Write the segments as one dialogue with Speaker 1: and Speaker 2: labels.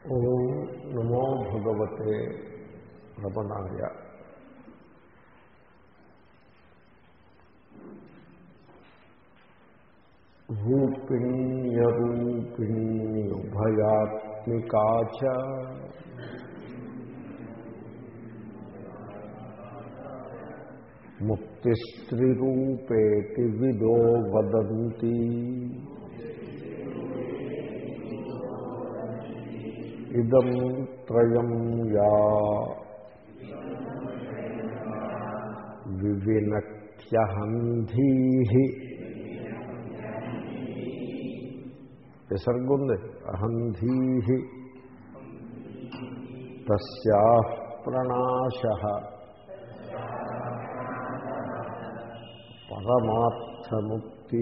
Speaker 1: ఓం నమో భగవతే రమణాయ రూపిణ్యరూపిణ్యుభయాత్మికా చ ముక్తిస్త్రిరూపేతి విదో వదంతి ఇదం త్రయం యా వివినక్త్యహంధీ విసర్గుంది అహంధీ తస్యా ప్రణాశ పరమార్థముక్తి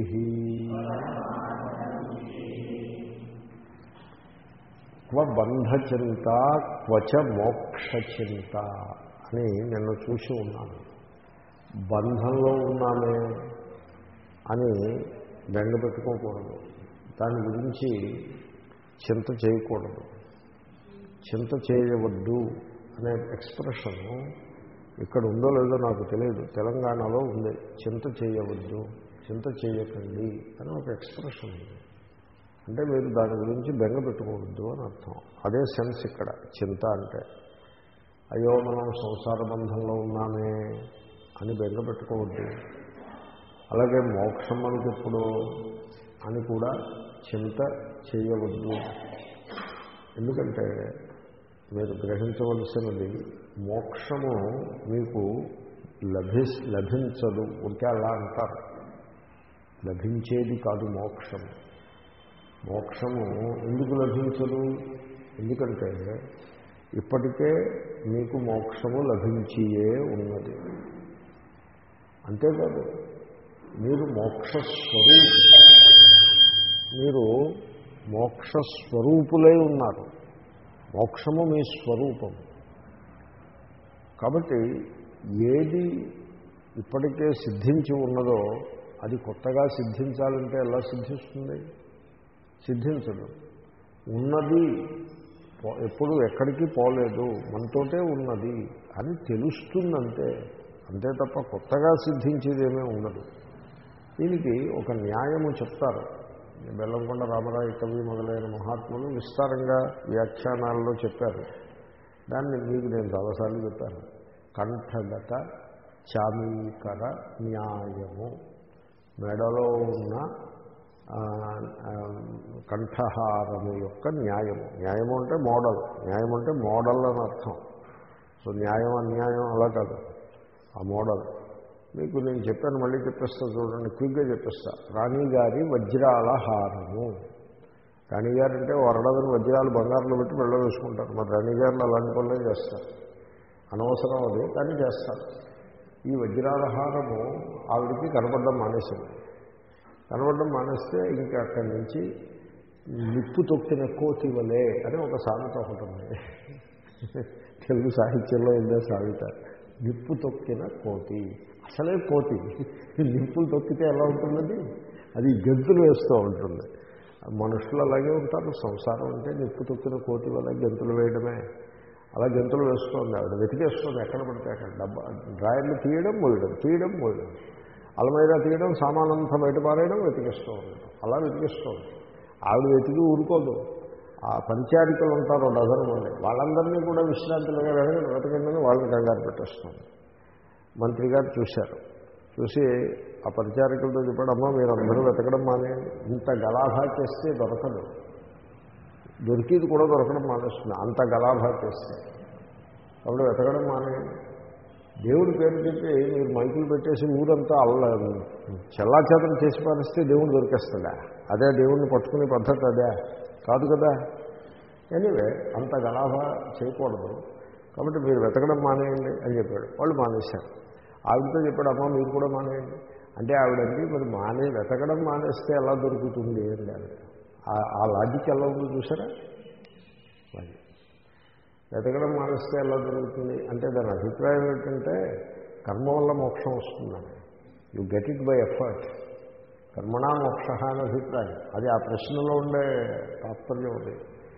Speaker 1: క్వ బంధచింత క్వచ మోక్షచింత అని నిన్ను చూసి ఉన్నాను బంధంలో ఉన్నామే అని బెంగ పెట్టుకోకూడదు దాని గురించి చింత చేయకూడదు చింత చేయవద్దు అనే ఎక్స్ప్రెషన్ ఇక్కడ ఉందో లేదో నాకు తెలియదు తెలంగాణలో ఉంది చింత చేయవద్దు చింత చేయకండి అని ఒక ఎక్స్ప్రెషన్ ఉంది అంటే మీరు దాని గురించి బెంగ పెట్టుకోవద్దు అని అర్థం అదే సెన్స్ ఇక్కడ చింత అంటే అయ్యో మనం సంసార బంధంలో ఉన్నామే అని బెంగ పెట్టుకోవద్దు అలాగే మోక్షం మనకి ఎప్పుడు అని కూడా చింత చేయవద్దు ఎందుకంటే మీరు గ్రహించవలసినది మోక్షము మీకు లభి లభించదు ఉంటే అలా అంటారు లభించేది కాదు మోక్షము మోక్షము ఎందుకు లభించదు ఎందుకంటే ఇప్పటికే మీకు మోక్షము లభించియే ఉన్నది అంతేకాదు మీరు మోక్షస్వరూపు మీరు మోక్షస్వరూపులై ఉన్నారు మోక్షము మీ స్వరూపం కాబట్టి ఏది ఇప్పటికే సిద్ధించి ఉన్నదో అది కొత్తగా సిద్ధించాలంటే ఎలా సిద్ధిస్తుంది సిద్ధించదు ఉన్నది ఎప్పుడు ఎక్కడికి పోలేదు మనతోటే ఉన్నది అని తెలుస్తుందంటే అంతే తప్ప కొత్తగా సిద్ధించేదేమీ ఉండదు దీనికి ఒక న్యాయము చెప్తారు బెల్లంకొండ రామరాయ కవి మొదలైన మహాత్ములు విస్తారంగా వ్యాఖ్యానాల్లో చెప్పారు దాన్ని మీకు నేను చాలాసార్లు చెప్పాను కంఠగత చామీకర న్యాయము మెడలో ఉన్న కంఠహారము యొక్క న్యాయము న్యాయము అంటే మోడల్ న్యాయం అంటే మోడల్ అని అర్థం సో న్యాయం అన్యాయం అలా కాదు ఆ మోడల్ మీకు నేను చెప్పాను మళ్ళీ చెప్పేస్తా చూడండి క్విక్గా చెప్పేస్తా రాణిగారి వజ్రాల హారము రాణిగారు అంటే వరడదని వజ్రాలు బంగారంలో పెట్టి వెళ్ళ వేసుకుంటారు మరి రాణిగారిని అలాంటి పనులే చేస్తారు అనవసరం అది కానీ చేస్తారు ఈ వజ్రాల హారము ఆవిడికి కనపడడం మానేసింది కనబడడం మానేస్తే ఇంకా అక్కడి నుంచి నిప్పు తొక్కిన కోతి వలే అని ఒక సామెత ఒకటి ఉంది తెలుగు సాహిత్యంలో ఉందే సామెత నిప్పు తొక్కిన కోతి అసలే కోతి నిప్పులు తొక్కితే ఎలా ఉంటుందండి అది గెంతులు వేస్తూ ఉంటుంది మనుషులు అలాగే ఉంటారు సంసారం అంటే నిప్పు తొక్కిన కోతి వల్ల గెంతులు వేయడమే అలా గెంతులు వేస్తోంది ఆవిడ వెతికేస్తుంది ఎక్కడ పడితే అక్కడ డబ్బా డ్రాయర్లు తీయడం మోయడం తీయడం మోయడం అలమైదా తీయడం సామానంతా బయట పారేయడం వెతికిస్తూ ఉండడం అలా వెతికిస్తోంది ఆవిడ వెతికి ఊరుకోదు ఆ పంచారికలు ఉంటారు డజన్ మంది వాళ్ళందరినీ కూడా విశ్రాంతిలోనే వెతకండి వెతకండి వాళ్ళని కంగారు పెట్టేస్తుంది మంత్రి గారు చూశారు చూసి ఆ పరిచారికలతో చెప్పాడు అమ్మ మీరు అందరూ వెతకడం మానేయండి ఇంత గలాభా చేస్తే దొరకదు దొరికిది కూడా దొరకడం మానేస్తుంది అంత గలాభా చేస్తే కాబట్టి వెతకడం మానేయండి దేవుడి పేరు చెప్పి మీరు మైకులు పెట్టేసి ఊరంతా అల్ల చెల్లాచేతం చేసి పారిస్తే దేవుడు దొరికేస్తుందా అదే దేవుడిని పట్టుకునే పద్ధతి అదే కాదు కదా ఎనీవే అంత గలాభా చేయకూడదు కాబట్టి మీరు వెతకడం మానేయండి అని చెప్పాడు వాళ్ళు మానేశారు ఆవిడతో చెప్పాడు అమ్మ మీరు కూడా మానేయండి అంటే ఆవిడండి మరి మానే వెతకడం మానేస్తే ఎలా దొరుకుతుంది అని ఆవిడ ఆ లాజిక్ ఎలా ఉందో చూసారా అది వెతకడం మానేస్తే ఎలా దొరుకుతుంది అంటే దాని అభిప్రాయం ఏంటంటే కర్మ వల్ల మోక్షం వస్తుందని you get it by effort కర్మణా మోక్ష అని అభిప్రాయం అది ఆ ప్రశ్నలో ఉండే తాత్పర్యం అది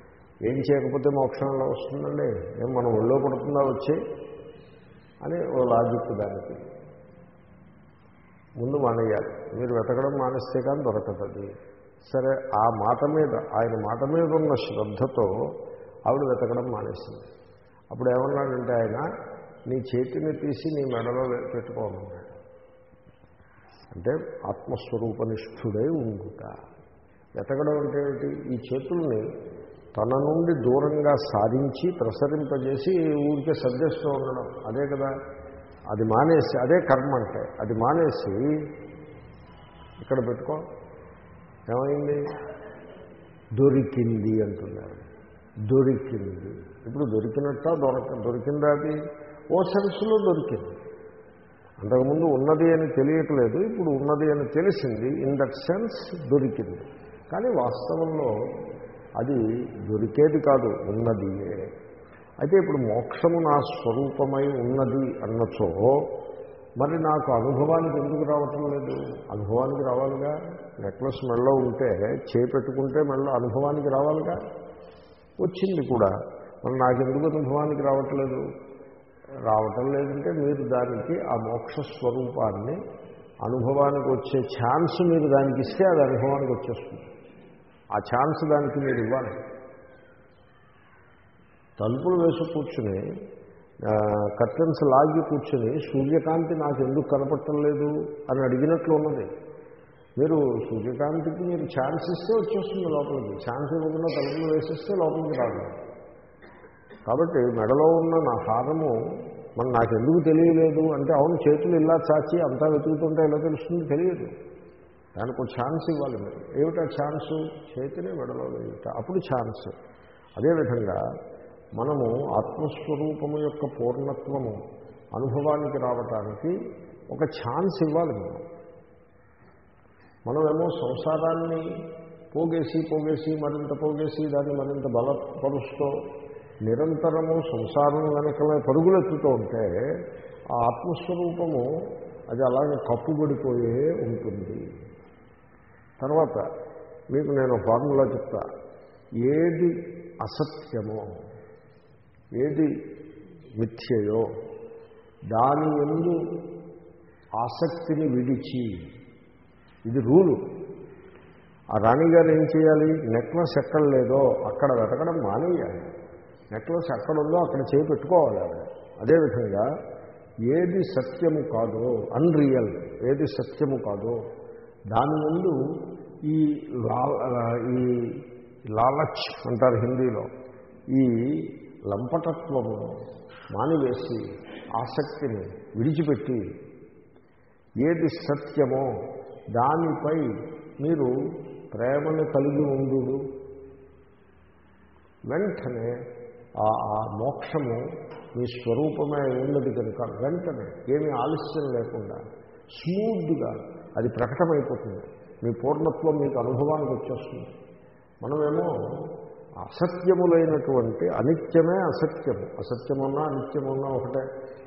Speaker 1: ఏం చేయకపోతే మోక్షం ఎలా వస్తుందండి ఏం మనం ఒళ్ళో పడుతుందా వచ్చి అని ఓ లాజిక్ దానికి ముందు మానేయాలి మీరు వెతకడం మానేస్తే కానీ దొరకదు సరే ఆ మాట మీద ఆయన మాట మీద ఉన్న శ్రద్ధతో ఆవిడ వెతకడం మానేసింది అప్పుడు ఏమన్నాడంటే ఆయన నీ చేతిని తీసి నీ మెడలో పెట్టుకోమన్నాడు అంటే ఆత్మస్వరూపనిష్ఠుడై ఉండుట వెతకడం అంటే ఏంటి ఈ చేతుల్ని తన నుండి దూరంగా సాధించి ప్రసరింపజేసి ఊరికే సర్దేస్తూ ఉండడం అదే కదా అది మానేసి అదే కర్మ అంటే అది మానేసి ఇక్కడ పెట్టుకో ఏమైంది దొరికింది అంటున్నారు దొరికింది ఇప్పుడు దొరికినట్ట దొరక దొరికిందా అది ఓ సెన్స్లో దొరికింది అంతకుముందు ఉన్నది అని తెలియట్లేదు ఇప్పుడు ఉన్నది అని తెలిసింది ఇన్ దట్ సెన్స్ దొరికింది కానీ వాస్తవంలో అది దొరికేది కాదు ఉన్నదియే అయితే ఇప్పుడు మోక్షము నా స్వరూపమై ఉన్నది అన్నచో మరి నాకు అనుభవానికి ఎందుకు రావటం లేదు అనుభవానికి రావాలిగా నెక్లెస్ మెళ్ళలో ఉంటే చేపెట్టుకుంటే మెళ్ళ అనుభవానికి రావాలిగా వచ్చింది కూడా మరి నాకెందుకు అనుభవానికి రావట్లేదు రావటం లేదంటే మీరు దానికి ఆ మోక్ష స్వరూపాన్ని అనుభవానికి వచ్చే ఛాన్స్ మీరు దానికి ఇస్తే అది అనుభవానికి వచ్చేస్తుంది ఆ ఛాన్స్ దానికి మీరు ఇవ్వాలి తలుపులు వేసి కూర్చుని కర్టన్స్ లాగి కూర్చుని సూర్యకాంతి నాకు ఎందుకు కనపడటం లేదు అని అడిగినట్లు ఉన్నది మీరు సూర్యకాంతికి మీరు ఛాన్స్ ఇస్తే వచ్చేస్తుంది లోపలికి ఛాన్స్ ఇవ్వకుండా తలుపులు వేసిస్తే లోపలికి రాదు కాబట్టి మెడలో ఉన్న నా హారము మన నాకెందుకు తెలియలేదు అంటే అవును చేతులు ఇలా చాచి అంతా వెతుకుతుంటే ఎలా తెలుస్తుంది తెలియదు దానికి ఒక ఛాన్స్ ఇవ్వాలి మీరు ఏమిటా ఛాన్సు చేతిని మెడలో వేయుట అప్పుడు ఛాన్స్ అదేవిధంగా మనము ఆత్మస్వరూపము యొక్క పూర్ణత్వము అనుభవానికి రావటానికి ఒక ఛాన్స్ ఇవ్వాలి మనం మనమేమో సంసారాన్ని పోగేసి పోగేసి మరింత పోగేసి దాన్ని మరింత బలపరుస్తూ నిరంతరము సంసారం వెనకలే పరుగులెత్తుతూ ఉంటే ఆ ఆత్మస్వరూపము అది అలాగే కప్పుబడిపోయే ఉంటుంది తర్వాత మీకు నేను ఫార్ములా చెప్తా ఏది అసత్యమో ఏది మిథ్యయో దాని ఎందు ఆసక్తిని విడిచి ఇది రూలు ఆ రాణిగారు ఏం చేయాలి నెక్లెస్ ఎక్కడ లేదో అక్కడ వెతకడం మానేయాలి నెక్లెస్ ఎక్కడుందో అక్కడ చేయి పెట్టుకోవాలి ఆవిడ అదేవిధంగా ఏది సత్యము కాదో అన్రియల్ ఏది సత్యము కాదో దాని ముందు ఈ లా ఈ లాలచ్ అంటారు హిందీలో ఈ లంపటత్వమును మానివేసి ఆసక్తిని విడిచిపెట్టి ఏది సత్యమో దానిపై మీరు ప్రేమను కలిగి ఉండు వెంటనే ఆ మోక్షము మీ స్వరూపమే ఉన్నది కనుక వెంటనే ఏమీ ఆలస్యం లేకుండా స్మూత్గా అది ప్రకటమైపోతుంది మీ పూర్ణత్వం మీకు అనుభవానికి వచ్చేస్తుంది మనమేమో అసత్యములైనటువంటి అనిత్యమే అసత్యము అసత్యమున్నా అనిత్యమున్నా ఒకటే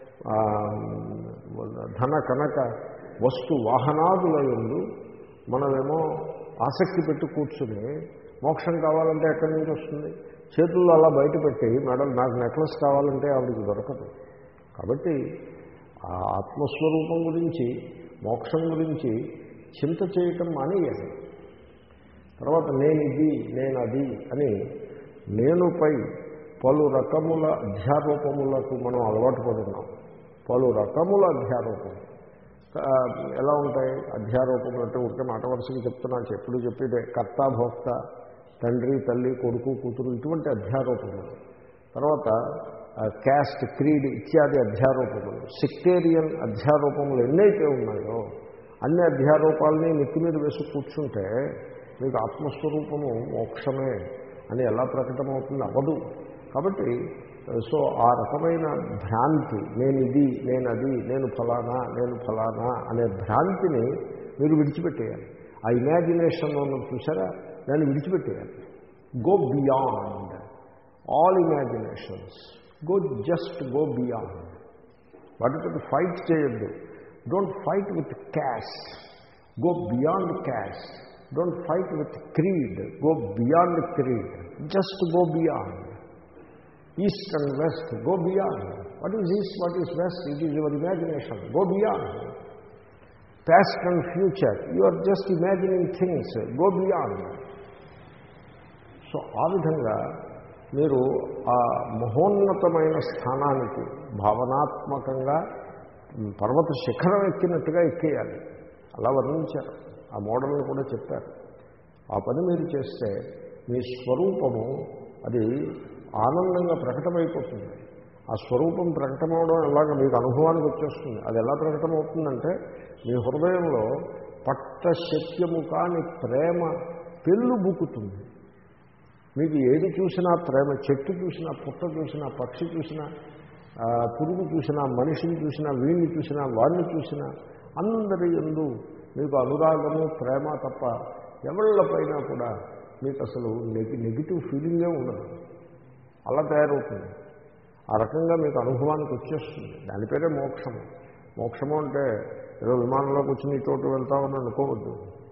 Speaker 1: ధన కనక వస్తు వాహనాదుల ఎందు మనమేమో ఆసక్తి పెట్టి కూర్చుని మోక్షం కావాలంటే ఎక్కడి నుంచి వస్తుంది చేతుల్లో అలా బయట పెట్టి మేడం నాకు నెక్లెస్ కావాలంటే ఆవిడకి దొరకదు కాబట్టి ఆ ఆత్మస్వరూపం గురించి మోక్షం గురించి చింత చేయటం మానేయాలి తర్వాత నేను ఇది నేను అది అని నేనుపై పలు రకముల అధ్యారోపములకు మనం అలవాటు పడున్నాం పలు రకముల అధ్యారోపం ఎలా ఉంటాయి అధ్యారోపములు అంటే ఉంటే మాట వరుసకి చెప్తున్నాను ఎప్పుడు చెప్పేదే కర్తాభోక్త తండ్రి తల్లి కొడుకు కూతురు ఇటువంటి అధ్యారోపములు తర్వాత క్యాస్ట్ క్రీడ్ ఇత్యాది అధ్యారోపములు సెక్టేరియన్ అధ్యారోపములు ఎన్నైతే ఉన్నాయో అన్ని అధ్యారోపాలని నెత్తి మీద వేసి కూర్చుంటే మీకు ఆత్మస్వరూపము మోక్షమే అని ఎలా ప్రకటమవుతుంది అవ్వదు కాబట్టి సో ఆ రకమైన భ్రాంతి నేను ఇది నేను అది నేను ఫలానా నేను ఫలానా అనే భ్రాంతిని మీరు విడిచిపెట్టేయాలి ఆ ఇమాజినేషన్ ఉన్నది చూసారా దాన్ని విడిచిపెట్టేయాలి go beyond all imaginations go just go beyond వాటితో ఫైట్ చేయొద్దు don't fight with caste go beyond caste don't fight with creed go beyond creed just go beyond east and west go beyond what is east what is west it is your imagination go beyond past and future you are just imagining things go beyond so ఆ విధంగా మీరు ఆ మహోన్నతమైన స్థానానికి భావనాత్మకంగా పర్వత శిఖరం ఎక్కినట్టుగా ఎక్కేయాలి అలా వర్ణించారు ఆ మోడల్ని కూడా చెప్పారు ఆ పని మీరు చేస్తే మీ స్వరూపము అది ఆనందంగా ప్రకటమైపోతుంది ఆ స్వరూపం ప్రకటమవడం ఎలాగ మీకు అనుభవానికి వచ్చేస్తుంది అది ఎలా ప్రకటమవుతుందంటే మీ హృదయంలో పట్ట శక్యము కాని ప్రేమ పెళ్ళు బుక్కుతుంది మీకు ఏది చూసినా ప్రేమ చెట్టు చూసినా పుట్ట చూసినా పక్షి చూసినా ఆ, పురుగు చూసినా మనిషిని చూసినా వీడిని చూసినా వాడిని చూసినా అందరి ఎందు మీకు అనురాగము ప్రేమ తప్ప ఎవళ్ళపైన కూడా మీకు అసలు నెగి నెగిటివ్ ఫీలింగే ఉండదు అలా తయారవుతుంది ఆ రకంగా మీకు అనుభవానికి వచ్చేస్తుంది దాని పేరే మోక్షము మోక్షము అంటే ఏదో విమానంలో కూర్చుని చోటు వెళ్తామని అనుకోవద్దు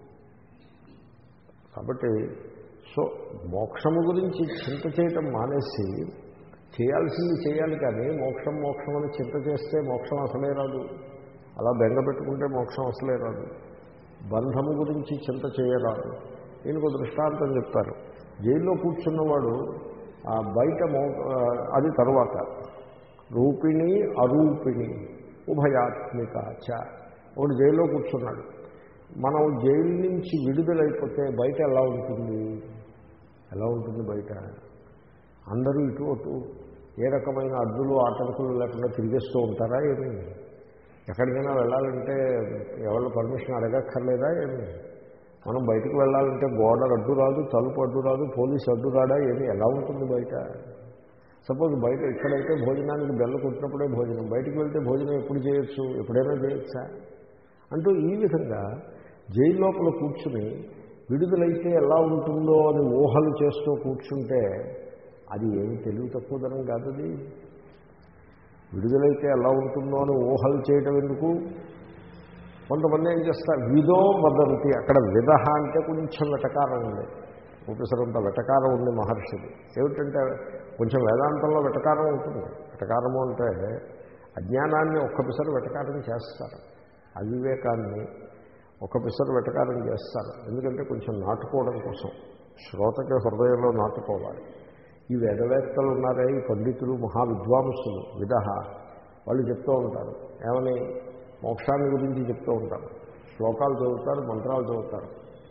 Speaker 1: కాబట్టి సో మోక్షము గురించి చింత చేయటం మానేసి చేయాల్సింది చేయాలి కానీ మోక్షం మోక్షం అని చింత చేస్తే మోక్షం అసలే రాదు అలా బెంగ పెట్టుకుంటే మోక్షం అసలే రాదు బంధము గురించి చింత చేయరాదు దీనికి ఒక దృష్టాంతం చెప్తారు జైల్లో కూర్చున్నవాడు ఆ బయట మో ఆ, అది తరువాత రూపిణి అరూపిణి ఉభయాత్మిక చ ఒకడు జైల్లో కూర్చున్నాడు మనం జైలు నుంచి విడుదలైపోతే బయట ఎలా ఉంటుంది ఎలా ఉంటుంది బయట అందరూ ఇటు అటు ఏ రకమైన అడ్డులు ఆటంకులు లేకుండా తిరిగేస్తూ ఉంటారా ఏమి ఎక్కడికైనా వెళ్ళాలంటే ఎవరి పర్మిషన్ అడగక్కర్లేదా ఏమి మనం బయటకు వెళ్ళాలంటే గోడ అడ్డు రాదు తలుపు అడ్డు రాదు పోలీసు అడ్డు రాడా ఏమి ఎలా ఉంటుంది బయట సపోజ్ బయట ఇక్కడైతే భోజనానికి బెల్ల కొట్టినప్పుడే భోజనం బయటికి వెళ్తే భోజనం ఎప్పుడు చేయొచ్చు ఎప్పుడైనా చేయొచ్చా అంటూ ఈ విధంగా జైలు లోపల కూర్చుని విడుదలైతే ఎలా ఉంటుందో అని ఊహలు చేస్తూ కూర్చుంటే అది ఏమి తెలివి తక్కువదనం కాదు అది విడుదలైతే ఎలా ఉంటుందో అని ఊహలు చేయటం ఎందుకు కొంతమంది ఏం చేస్తారు విదో వదంతి అక్కడ విదహ అంటే కొంచెం వెటకారం ఉంది ఉపసరంత వెటకారం ఉంది మహర్షిది ఏమిటంటే కొంచెం వేదాంతంలో వెటకారం ఉంటుంది వెటకారము అంటే అజ్ఞానాన్ని ఒక్క పిసరు వెటకారం చేస్తారు అవివేకాన్ని ఒక పిసరు వెటకారం చేస్తారు ఎందుకంటే కొంచెం నాటుకోవడం కోసం శ్రోతకి హృదయంలో నాటుకోవాలి ఈ వేదవేత్తలు ఉన్నారే ఈ పండితులు మహావిద్వాంసులు విదహ వాళ్ళు చెప్తూ ఉంటారు ఏమని మోక్షాన్ని గురించి చెప్తూ ఉంటారు శ్లోకాలు చదువుతారు మంత్రాలు చదువుతారు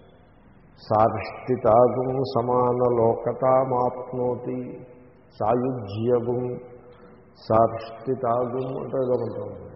Speaker 1: సారిష్టితాగుం సమానలోకతామాప్నోతి సాయుజ్యగుం సారిష్టితాగుం అంటే ఏదో మంత్రం ఉంది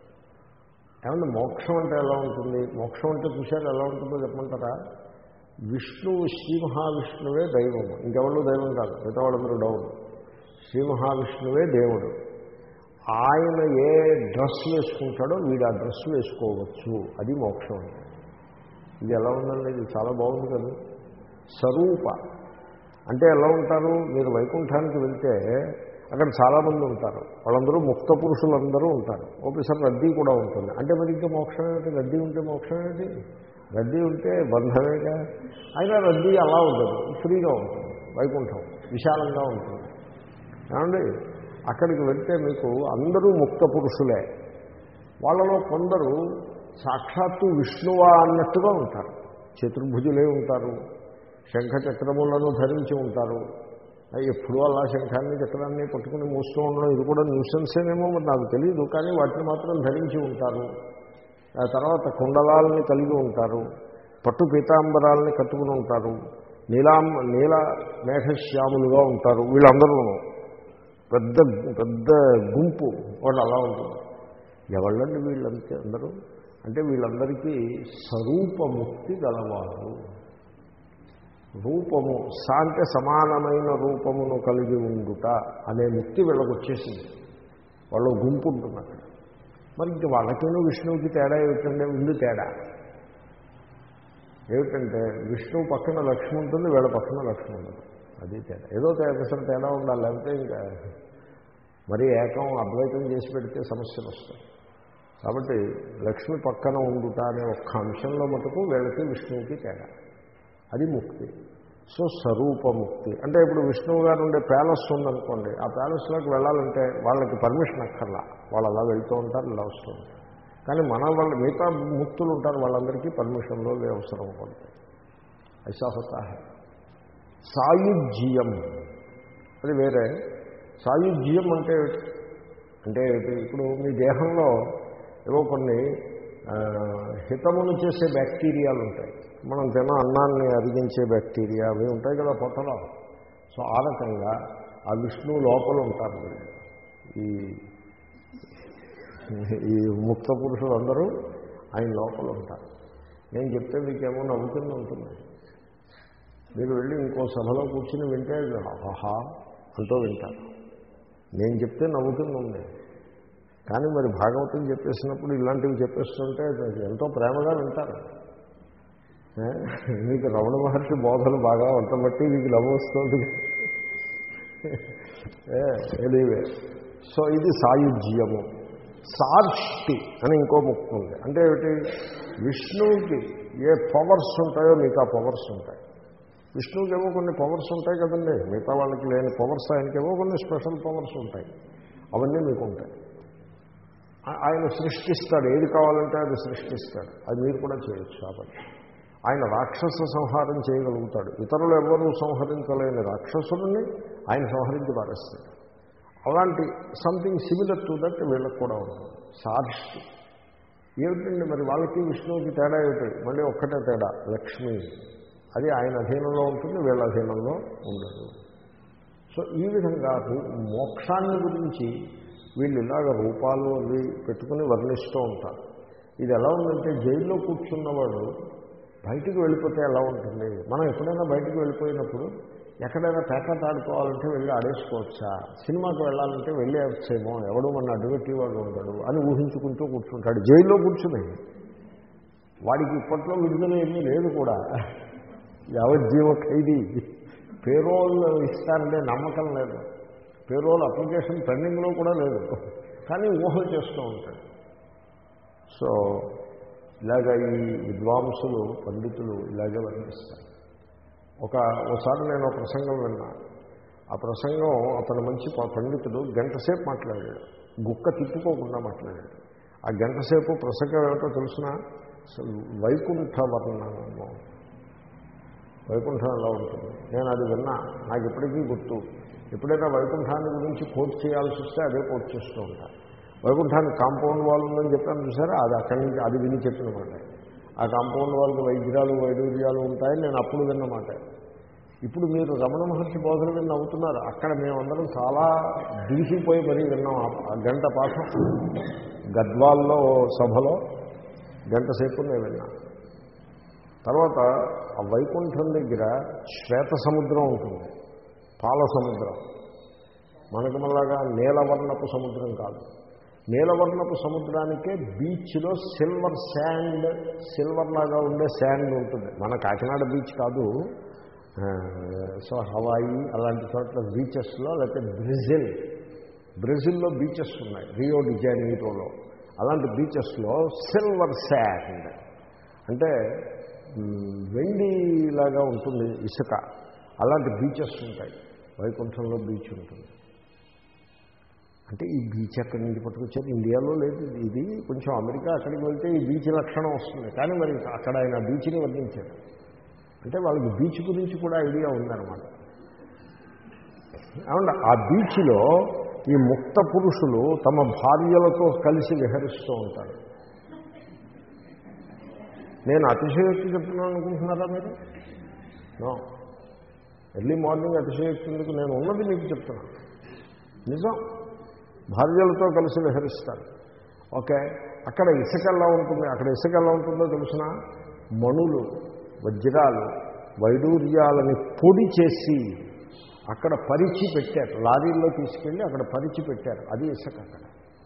Speaker 1: ఏమంటే మోక్షం అంటే ఎలా ఉంటుంది మోక్షం అంటే చూశారు ఎలా ఉంటుందో చెప్పమంటారా విష్ణువు శ్రీ మహావిష్ణువే దైవము ఇంకెవరు దైవం కాదు మిగతా వాళ్ళందరూ డౌన్ శ్రీ మహావిష్ణువే దేవుడు ఆయన ఏ డ్రెస్ వేసుకుంటాడో వీడు ఆ డ్రెస్ వేసుకోవచ్చు అది మోక్షం అంటే ఇది ఎలా ఉందండి ఇది చాలా బాగుంది కదా స్వరూప అంటే ఎలా ఉంటారు మీరు వైకుంఠానికి వెళ్తే అక్కడ చాలామంది ఉంటారు వాళ్ళందరూ ముక్త పురుషులందరూ ఉంటారు ఒకసారి రద్దీ కూడా ఉంటుంది అంటే మరి ఇంకా మోక్షం ఏమిటి రద్దీ ఉంటే మోక్షం ఏమిటి రద్దీ ఉంటే బంధమేగా అయినా రద్దీ అలా ఉండదు ఫ్రీగా ఉంటుంది వైకుంఠం విశాలంగా ఉంటుంది ఏమండి అక్కడికి వెళ్తే మీకు అందరూ ముక్త పురుషులే వాళ్ళలో కొందరు సాక్షాత్తు విష్ణువా అన్నట్టుగా ఉంటారు చతుర్భుజులే ఉంటారు శంఖ చక్రములను ధరించి ఉంటారు ఎప్పుడూ అలా శంఖాన్ని చక్రాన్ని పట్టుకుని మూస్తూ ఉండడం ఇది కూడా న్యూసెన్సేనేమో మరి నాకు తెలియదు కానీ వాటిని మాత్రం ధరించి ఉంటారు ఆ తర్వాత కుండలాలని కలిగి ఉంటారు పట్టు పీతాంబరాలని కట్టుకుని ఉంటారు నీలాం నీల మేఘశ్యాములుగా ఉంటారు వీళ్ళందరూ పెద్ద పెద్ద గుంపు వాళ్ళు అలా ఉంటుంది ఎవళ్ళండి వీళ్ళంతే అందరూ అంటే వీళ్ళందరికీ స్వరూపముక్తి గలవారు రూపము సా అంటే సమానమైన రూపమును కలిగి ఉండుట అనే ముక్తి వీళ్ళకి వచ్చేసింది వాళ్ళు గుంపు ఉంటుంది అక్కడ మరి ఇంక వాళ్ళకేనో విష్ణువుకి తేడా ఏమిటంటే ఉంది తేడా ఏమిటంటే విష్ణువు పక్కన లక్ష్మి ఉంటుంది వీళ్ళ పక్కన లక్ష్మి ఉండదు అది తేడా ఏదో తేడా తేడా ఉండాలి లేకపోతే ఇంకా మరీ ఏకం అద్వైతం చేసి పెడితే సమస్యలు వస్తాయి కాబట్టి లక్ష్మి పక్కన ఉండుట అనే ఒక్క అంశంలో మటుకు వీళ్ళకి విష్ణువుకి తేడా అది ముక్తి సో స్వరూపముక్తి అంటే ఇప్పుడు విష్ణువు గారు ఉండే ప్యాలెస్ ఉందనుకోండి ఆ ప్యాలెస్లోకి వెళ్ళాలంటే వాళ్ళకి పర్మిషన్ అక్కర్లా వాళ్ళు అలా వెళ్తూ ఉంటారు ఇలా వస్తూ ఉంటారు కానీ మన వాళ్ళు మిగతా ముక్తులు ఉంటారు వాళ్ళందరికీ పర్మిషన్లో అవసరం పడుతుంది ఐసా హోతా హై సాయుజ్యం అది వేరే సాయుజ్యం అంటే ఏమిటి? అంటే ఏమిటి? ఇప్పుడు మీ దేహంలో ఏవో కొన్ని ఆ, హితమును చేసే బ్యాక్టీరియాలు ఉంటాయి మనం తిన అన్నాన్ని అరిగించే బ్యాక్టీరియా అవి ఉంటాయి కదా పొట్టలో సో ఆ రకంగా ఆ విష్ణువు లోపల ఉంటారు వీళ్ళు. ఈ ఈ ముక్త పురుషులందరూ ఆయన లోపల ఉంటారు నేను చెప్తే మీకేమో నవ్వుతుంది ఉంటుంది మీరు వెళ్ళి ఇంకో సభలో కూర్చుని వింటే ఆహా అంటూ వింటారు నేను చెప్తే నవ్వుతుంది ఉంది కానీ మరి భాగవతం చెప్పేసినప్పుడు ఇలాంటివి చెప్పేస్తుంటే ఎంతో ప్రేమగా వింటారు ఏ? మీకు రమణ మహర్షి బోధలు బాగా వంటబట్టి మీకు నవ్వు వస్తుంది ఎనీవే సో ఇది సాయుజ్యము సార్ష్టి అని ఇంకో ముక్కు ఉంది అంటే ఏమిటి విష్ణువుకి ఏ పవర్స్ ఉంటాయో మీకు ఆ పవర్స్ ఉంటాయి విష్ణువుకి ఏవో కొన్ని పవర్స్ ఉంటాయి కదండి మిగతా వాళ్ళకి లేని పవర్స్ ఆయనకేవో కొన్ని స్పెషల్ పవర్స్ ఉంటాయి అవన్నీ మీకు ఉంటాయి ఆ- ఆయన సృష్టిస్తాడు ఏది కావాలంటే అది సృష్టిస్తాడు అది మీరు కూడా చేయొచ్చు కాబట్టి ఆయన రాక్షస సంహారం చేయగలుగుతాడు ఇతరులు ఎవరూ సంహరించలేని రాక్షసుల్ని ఆయన సంహరించి పారేస్తాడు అలాంటి సంథింగ్ సిమిలర్ టు దట్ వీళ్ళకి కూడా ఉంటుంది సార్ష్టి ఏమిటండి మరి వాళ్ళకి విష్ణువుకి తేడా ఏమిటి మళ్ళీ ఒక్కటే తేడా లక్ష్మి అది ఆయన అధీనంలో ఉంటుంది వీళ్ళ అధీనంలో ఉండదు సో ఈ విధంగా రూ- మోక్షాన్ని గురించి వీళ్ళు ఇలాగ రూపాలు అవి పెట్టుకుని వర్ణిస్తూ ఉంటారు ఇది ఎలా ఉందంటే జైల్లో కూర్చున్నవాడు బయటికి వెళ్ళిపోతే ఎలా ఉంటుంది మనం ఎప్పుడైనా బయటికి వెళ్ళిపోయినప్పుడు ఎక్కడైనా పేకాట ఆడుకోవాలంటే వెళ్ళి ఆడేసుకోవచ్చా సినిమాకి వెళ్ళాలంటే వెళ్ళి వచ్చేమో ఎవడు మన అడ్డుపెట్టేవాడు ఉంటాడు అని ఊహించుకుంటూ కూర్చుంటాడు జైల్లో కూర్చుని వాడికి ఇప్పట్లో విడుదల ఏమీ లేదు కూడా యావజ్జీవ ఖైదీ పేరోల్ ఇస్తారంటే నమ్మకం లేదు పేరోల్ అప్లికేషన్ పెండింగ్లో కూడా లేదు కానీ ఊహలు చేస్తూ ఉంటాడు సో ఇలాగ ఈ విద్వాంసులు పండితులు ఇలాగే వర్ణిస్తారు ఒక ఒకసారి నేను ఒక ప్రసంగం విన్నా ఆ ప్రసంగం అతను మంచి ప- పండితుడు గంట సేపు మాట్లాడాడు గుక్క తిప్పుకోకుండా మాట్లాడాడు ఆ గంట సేపు ప్రసంగం ఏమిటో తెలిసిన వైకుంఠ వర్ణనము వైకుంఠం ఎలా ఉంటుంది నేను అది విన్నా నాకు ఇప్పటికీ గుర్తు ఎప్పుడైనా వైకుంఠాన్ని గురించి కోట్ చేయాల్సి వస్తే అదే కోట్ చేస్తూ ఉంటాను వైకుంఠానికి కాంపౌండ్ వాల్ ఉందని చెప్పాను చూసారా అది అక్కడి నుంచి అది విని చెప్పిన మాట ఆ కాంపౌండ్ వాళ్ళకి వైద్యాలు వైడూర్యాలు ఉంటాయని నేను అప్పుడు విన్నమాట ఇప్పుడు మీరు రమణ మహర్షి బోధన విన్న అవుతున్నారు అక్కడ మేమందరం చాలా దిగిసిపోయి మరీ విన్నాం ఆ- ఆ గంట పాఠం గద్వాల్లో సభలో గంట సేపు నేను విన్నా తర్వాత ఆ వైకుంఠం దగ్గర శ్వేత సముద్రం ఉంటుంది పాల సముద్రం మనకు మళ్ళాగా నీలవర్ణపు సముద్రం కాదు నీలవర్ణపు సముద్రానికే బీచ్లో సిల్వర్ శాండ్ సిల్వర్ లాగా ఉండే శాండ్ ఉంటుంది మన కాకినాడ బీచ్ కాదు ఆ, సో హవాయి అలాంటి చోట్ల బీచెస్లో లేకపోతే బ్రెజిల్ బ్రెజిల్లో బీచెస్ ఉన్నాయి రియో డిజైనీరోలో అలాంటి బీచెస్లో సిల్వర్ శాండ్ అంటే మ్, వెండిలాగా ఉంటుంది ఇసుక అలాంటి బీచెస్ ఉంటాయి వైకుంఠంలో బీచ్ ఉంటుంది అంటే ఈ బీచ్ ఎక్కడి నుంచి పట్టుకొచ్చారు ఇండియాలో లేదు ఇది. ఇది కొంచెం అమెరికా అక్కడికి వెళ్తే ఈ బీచ్ లక్షణం వస్తుంది కానీ మరి అక్కడ ఆయన బీచ్ని వర్ణించారు అంటే వాళ్ళకి బీచ్ గురించి కూడా ఐడియా ఉందన్నమాట ఏమంటే ఆ బీచ్లో ఈ ముక్త పురుషులు తమ భార్యలతో కలిసి విహరిస్తూ ఉంటారు నేను అతిశయోక్తి చెప్తున్నాను అనుకుంటున్నారా మీరు నో ఎర్లీ మార్నింగ్ అతిశయోక్తి ఎందుకు నేను ఉన్నది మీకు చెప్తున్నాను నిజం భార్యలతో కలిసి విహరిస్తారు ఓకే అక్కడ ఇసుక ఎలా ఉంటుంది అక్కడ ఇసుక ఎలా ఉంటుందో తెలిసిన మణులు వజ్రాలు వైడూర్యాలని పొడి చేసి అక్కడ పరిచి పెట్టారు లారీల్లో తీసుకెళ్ళి అక్కడ పరిచి పెట్టారు అది ఇసుక అక్కడ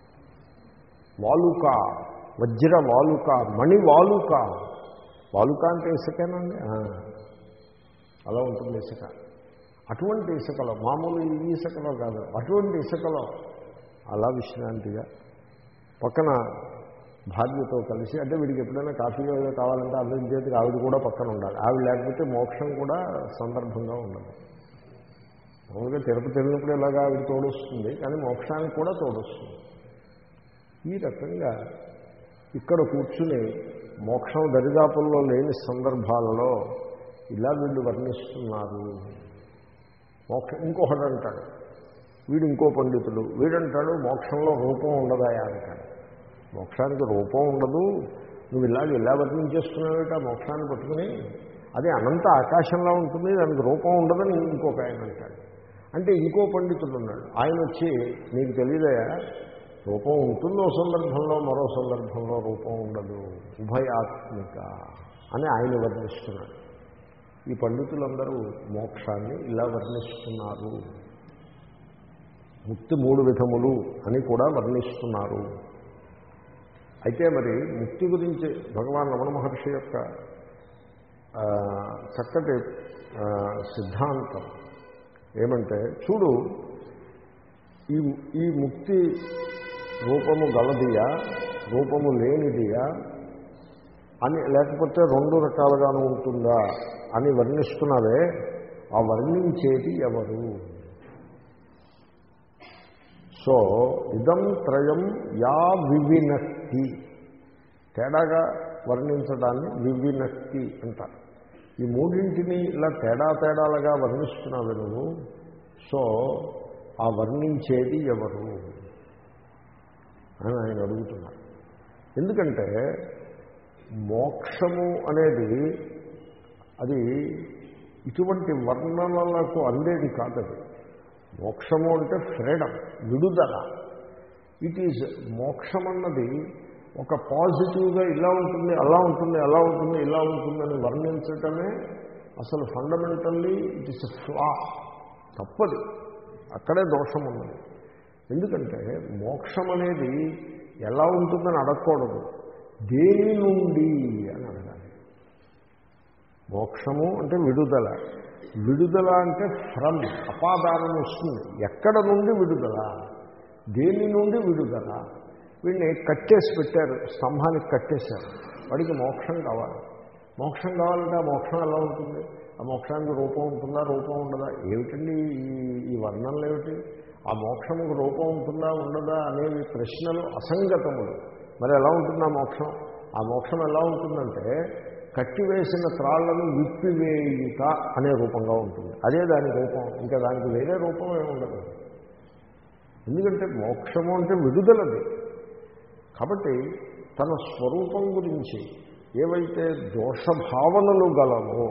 Speaker 1: వాలుక వజ్ర వాలుక మణి వాలుక వాలుక అంటే ఇసుకేనండి ఆ. అలా ఉంటుంది ఇసుక అటువంటి ఇసుకలో మామూలు ఈ ఇసుకలో కాదు అటువంటి ఇసుకలో అలా విశ్రాంతిగా పక్కన భార్యతో కలిసి అంటే వీడికి ఎప్పుడైనా కాఫీ ఏదో కావాలంటే అందరి చేతికి ఆవిడ కూడా పక్కన ఉండాలి ఆవిడ లేకపోతే మోక్షం కూడా సందర్భంగా ఉండదు మామూలుగా తిరుపతి వెళ్ళినప్పుడు ఇలాగా ఆవిడ తోడొస్తుంది కానీ మోక్షానికి కూడా తోడొస్తుంది ఈ రకంగా ఇక్కడ కూర్చుని మోక్షం దరిదాపుల్లో లేని సందర్భాలలో ఇలా వీళ్ళు వర్ణిస్తున్నారు మోక్ష ఇంకొకడు అంటాడు వీడు ఇంకో పండితుడు వీడంటాడు మోక్షంలో రూపం ఉండదాయా అంటాడు మోక్షానికి రూపం ఉండదు నువ్వు ఇలాగ ఇలా వర్ణించేస్తున్నావేట మోక్షాన్ని పట్టుకుని అది అనంత ఆకాశంలో ఉంటుంది దానికి రూపం ఉండదని ఇంకొక ఆయన అంటాడు అంటే ఇంకో పండితుడు ఉన్నాడు ఆయన వచ్చి నీకు తెలియదయా రూపం ఉంటుందో సందర్భంలో మరో సందర్భంలో రూపం ఉండదు ఉభయాత్మిక అని ఆయన వర్ణిస్తున్నాడు ఈ పండితులందరూ మోక్షాన్ని ఇలా వర్ణిస్తున్నారు ముక్తి మూడు విధములు అని కూడా వర్ణిస్తున్నారు అయితే మరి ముక్తి గురించి భగవాన్ రమణ మహర్షి యొక్క ఆ, చక్కటి ఆ, సిద్ధాంతం ఏమంటే చూడు ఈ ఈ ముక్తి రూపము గలదియా రూపము లేనిదియా అని లేకపోతే రెండు రకాలుగాను ఉంటుందా అని వర్ణిస్తున్నావే ఆ వర్ణించేది ఎవరు సో ఇదం త్రయం యా వివినక్తి తేడాగా వర్ణించడాన్ని వివినక్తి అంటారు ఈ మూడింటిని ఇలా తేడా తేడాలుగా వర్ణిస్తున్నావు నువ్వు సో ఆ వర్ణించేది ఎవరు అని ఆయన అడుగుతున్నారు ఎందుకంటే మోక్షము అనేది అది ఇటువంటి వర్ణనలకు అందేది కాదది మోక్షము అంటే ఫ్రీడమ్ విడుదల ఇట్ ఈజ్ మోక్షం అన్నది ఒక పాజిటివ్గా ఇలా ఉంటుంది అలా ఉంటుంది అలా ఉంటుంది ఇలా ఉంటుందని వర్ణించటమే అసలు ఫండమెంటల్లీ ఇట్ ఇస్ ఫ్లా తప్పది అక్కడే దోషం ఉన్నది ఎందుకంటే మోక్షం అనేది ఎలా ఉంటుందని అడగకూడదు దేని నుండి అని అడగాలి మోక్షము అంటే విడుదల విడుదల అంటే ఫ్రమ్ అపాదానం వస్తుంది ఎక్కడ నుండి విడుదల దేని నుండి విడుదల వీడిని కట్టేసి పెట్టారు స్తంభానికి కట్టేశారు వాడికి మోక్షం కావాలి మోక్షం కావాలంటే ఆ మోక్షం ఎలా ఉంటుంది ఆ మోక్షానికి రూపం ఉంటుందా రూపం ఉండదా ఏమిటండి ఈ ఈ వర్ణనలు ఏమిటి ఆ మోక్షముకు రూపం ఉంటుందా ఉండదా అనేవి ప్రశ్నలు అసంగతములు మరి ఎలా ఉంటుంది ఆ మోక్షం ఆ మోక్షం ఎలా ఉంటుందంటే కట్టివేసిన త్రాళ్లను విప్పివేయుట అనే రూపంగా ఉంటుంది అదే దాని రూపం ఇంకా దానికి వేరే రూపం ఏమి ఉండదు ఎందుకంటే మోక్షము అంటే విడుదలది కాబట్టి తన స్వరూపం గురించి ఏవైతే దోషభావనలు గలవో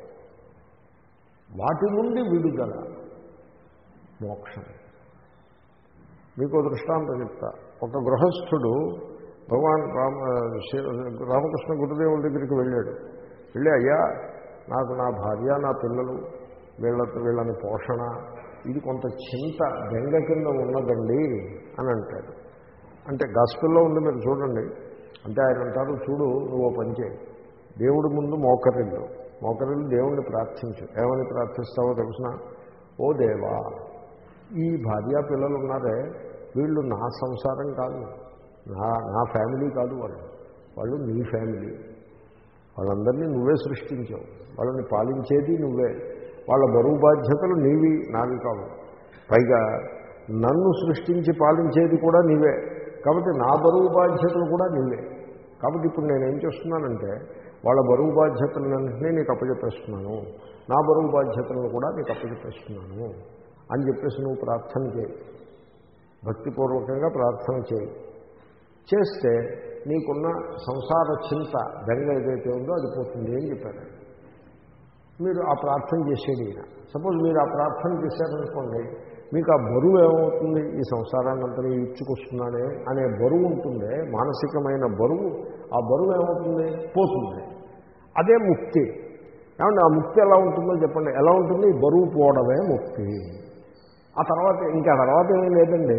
Speaker 1: వాటి నుండి విడుదల మోక్షం మీకు దృష్టాంతం చెప్తా ఒక గృహస్థుడు భగవాన్ రామ శ్రీ- రామకృష్ణ గురుదేవుల దగ్గరికి వెళ్ళాడు వెళ్ళి అయ్యా నాకు నా భార్య నా పిల్లలు వీళ్ళ వీళ్ళని పోషణ ఇది కొంత చింత బెంగ కింద ఉన్నదండి అని అంటాడు అంటే గాస్పిల్లో ఉంది మీరు చూడండి అంటే ఆయన అంటారు చూడు నువ్వు ఓ పని చేయి దేవుడి ముందు మోకరిల్లు మోకరిల్లు దేవుణ్ణి ప్రార్థించు ఏమని ప్రార్థిస్తావో తెలిసిన ఓ దేవా ఈ భార్య పిల్లలు ఉన్నారే వీళ్ళు నా సంసారం కాదు నా నా ఫ్యామిలీ కాదు వాళ్ళు వాళ్ళు నీ ఫ్యామిలీ వాళ్ళందరినీ నువ్వే సృష్టించావు వాళ్ళని పాలించేది నువ్వే వాళ్ళ బరువు బాధ్యతలు నీవి నావి కావు పైగా నన్ను సృష్టించి పాలించేది కూడా నీవే కాబట్టి నా బరువు బాధ్యతలు కూడా నీవే కాబట్టి ఇప్పుడు నేనేం చేస్తున్నానంటే వాళ్ళ బరువు బాధ్యతలన్నింటినీ నీకు అప్పచెప్పేస్తున్నాను నా బరువు బాధ్యతలను కూడా నీకు అప్పచెప్పేస్తున్నాను అని చెప్పేసి నువ్వు ప్రార్థన చేయి భక్తిపూర్వకంగా ప్రార్థన చేయి చేస్తే నీకున్న సంసార చింత బెంగ ఏదైతే ఉందో అది పోతుంది అని చెప్పారు మీరు ఆ ప్రార్థన చేసేది ఈయన సపోజ్ మీరు ఆ ప్రార్థన చేశారనుకోండి మీకు ఆ బరువు ఏమవుతుంది ఈ సంసారాన్ని అంతా ఇచ్చుకొస్తున్నానే అనే బరువు ఉంటుందే మానసికమైన బరువు ఆ బరువు ఏమవుతుంది పోతుంది అదే ముక్తి ఏమంటే ఆ ముక్తి ఎలా ఉంటుందో చెప్పండి ఎలా ఉంటుంది ఈ బరువు పోవడమే ముక్తి ఆ తర్వాత ఇంకా తర్వాత ఏమీ లేదండి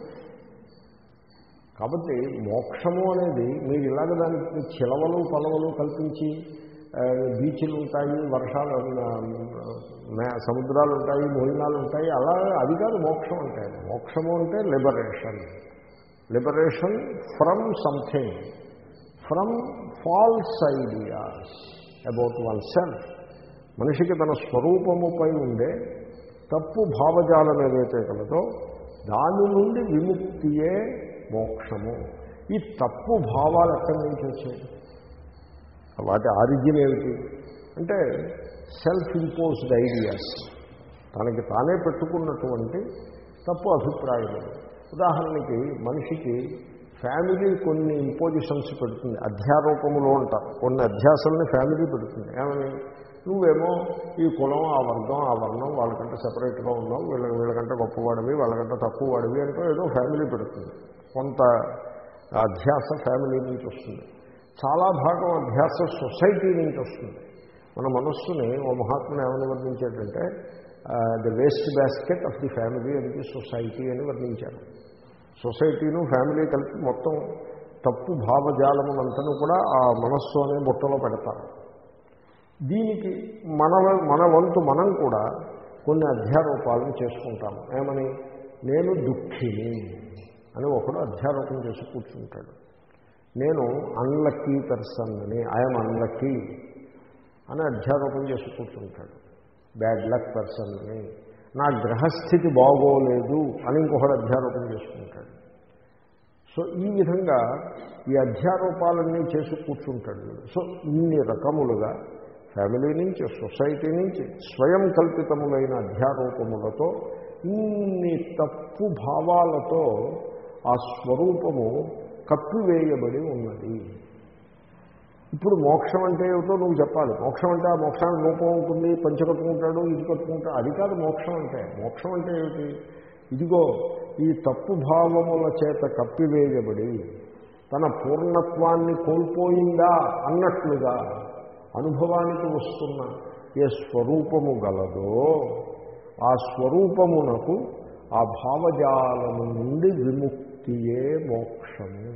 Speaker 1: కాబట్టి మోక్షము అనేది మీరు ఇలాగ దానికి చిలవలు పొలవలు కల్పించి ఆ, బీచ్లు ఉంటాయి వర్షాలు ఆ, మే- సముద్రాలు ఉంటాయి మోహినాలు ఉంటాయి అలా అది కాదు మోక్షం అంటే మోక్షము అంటే liberation liberation from something from false ideas about one self మనిషికి తన స్వరూపముపై ఉండే తప్పు భావజాలం ఏదైతే కలదో దాని నుండి విముక్తియే మోక్షము ఈ తప్పు భావాలు ఎక్కడి నుంచి వచ్చాయి వాటి ఆరిజిన్ ఏమిటి అంటే సెల్ఫ్ ఇంపోజ్డ్ ఐడియాస్ తనకి తానే పెట్టుకున్నటువంటి తప్పు అభిప్రాయములు ఉదాహరణకి మనిషికి ఫ్యామిలీ కొన్ని ఇంపోజిషన్స్ పెడుతుంది అధ్యారోపములు అంటారు కొన్ని అధ్యాసాలని ఫ్యామిలీ పెడుతుంది ఏమని నువ్వేమో ఈ కులం ఆ వర్గం ఆ వర్ణం వాళ్ళకంటే సెపరేట్గా ఉన్నావు వీళ్ళ వీళ్ళకంటే గొప్పవాడివి వాళ్ళకంటే తక్కువ వాడివి అంటే ఏదో ఫ్యామిలీ పెడుతుంది కొంత అధ్యాస ఫ్యామిలీ నుంచి వస్తుంది చాలా భాగం అధ్యాస సొసైటీ నుంచి వస్తుంది మన మనస్సుని ఓ మహాత్ముని ఏమని వర్ణించాడంటే the waste basket of the family అనేది సొసైటీ అని వర్ణించారు సొసైటీను ఫ్యామిలీ కలిపి మొత్తం తప్పు భావజాలమునంతను కూడా ఆ మనస్సు అనే బుట్టలో పెడతారు దీనికి మన మన వంతు మనం కూడా కొన్ని అధ్యారోపాలను చేసుకుంటాము ఏమని నేను దుఃఖిని అని ఒకడు అధ్యారోపణ చేసి కూర్చుంటాడు నేను అన్లక్కీ పర్సన్ అని ఐఎమ్ అన్లక్కీ అని అధ్యారోపణ చేసి కూర్చుంటాడు బ్యాడ్ లక్ పర్సన్ అని నా గ్రహస్థితి బాగోలేదు అని ఇంకొకడు అధ్యారోపణ చేసుకుంటాడు సో ఈ విధంగా ఈ అధ్యారోపాలన్నీ చేసి కూర్చుంటాడు వీడు. సో ఇన్ని రకములుగా ఫ్యామిలీ నుంచి సొసైటీ నుంచి స్వయం కల్పితములైన అధ్యారోపములతో ఇన్ని తప్పు భావాలతో ఆ స్వరూపము కప్పివేయబడి ఉన్నది ఇప్పుడు మోక్షం అంటే ఏమిటో నువ్వు చెప్పాలి మోక్షం అంటే ఆ మోక్షానికి రూపం ఉంటుంది పంచ కట్టుకుంటాడు ఇది కట్టుకుంటాడు అది కాదు మోక్షం అంటే మోక్షం అంటే ఏమిటి ఇదిగో ఈ తప్పు భావముల చేత కప్పివేయబడి తన పూర్ణత్వాన్ని కోల్పోయిందా అన్నట్లుగా అనుభవానికి వస్తున్న ఏ స్వరూపము గలదో ఆ స్వరూపమునకు ఆ భావజాలము నుండి విముక్తియే మోక్షము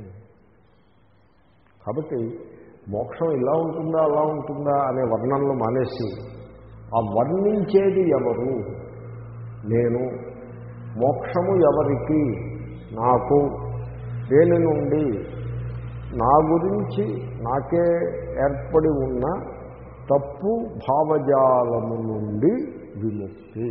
Speaker 1: కాబట్టి మోక్షం ఇలా ఉంటుందా అలా ఉంటుందా అనే వర్ణనలు మానేసి ఆ వర్ణించేది ఎవరు నేను మోక్షము ఎవరికి నాకు దేని నుండి నా గురించి నాకే ఏర్పడి ఉన్న తప్పు భావజాలము నుండి విముక్తి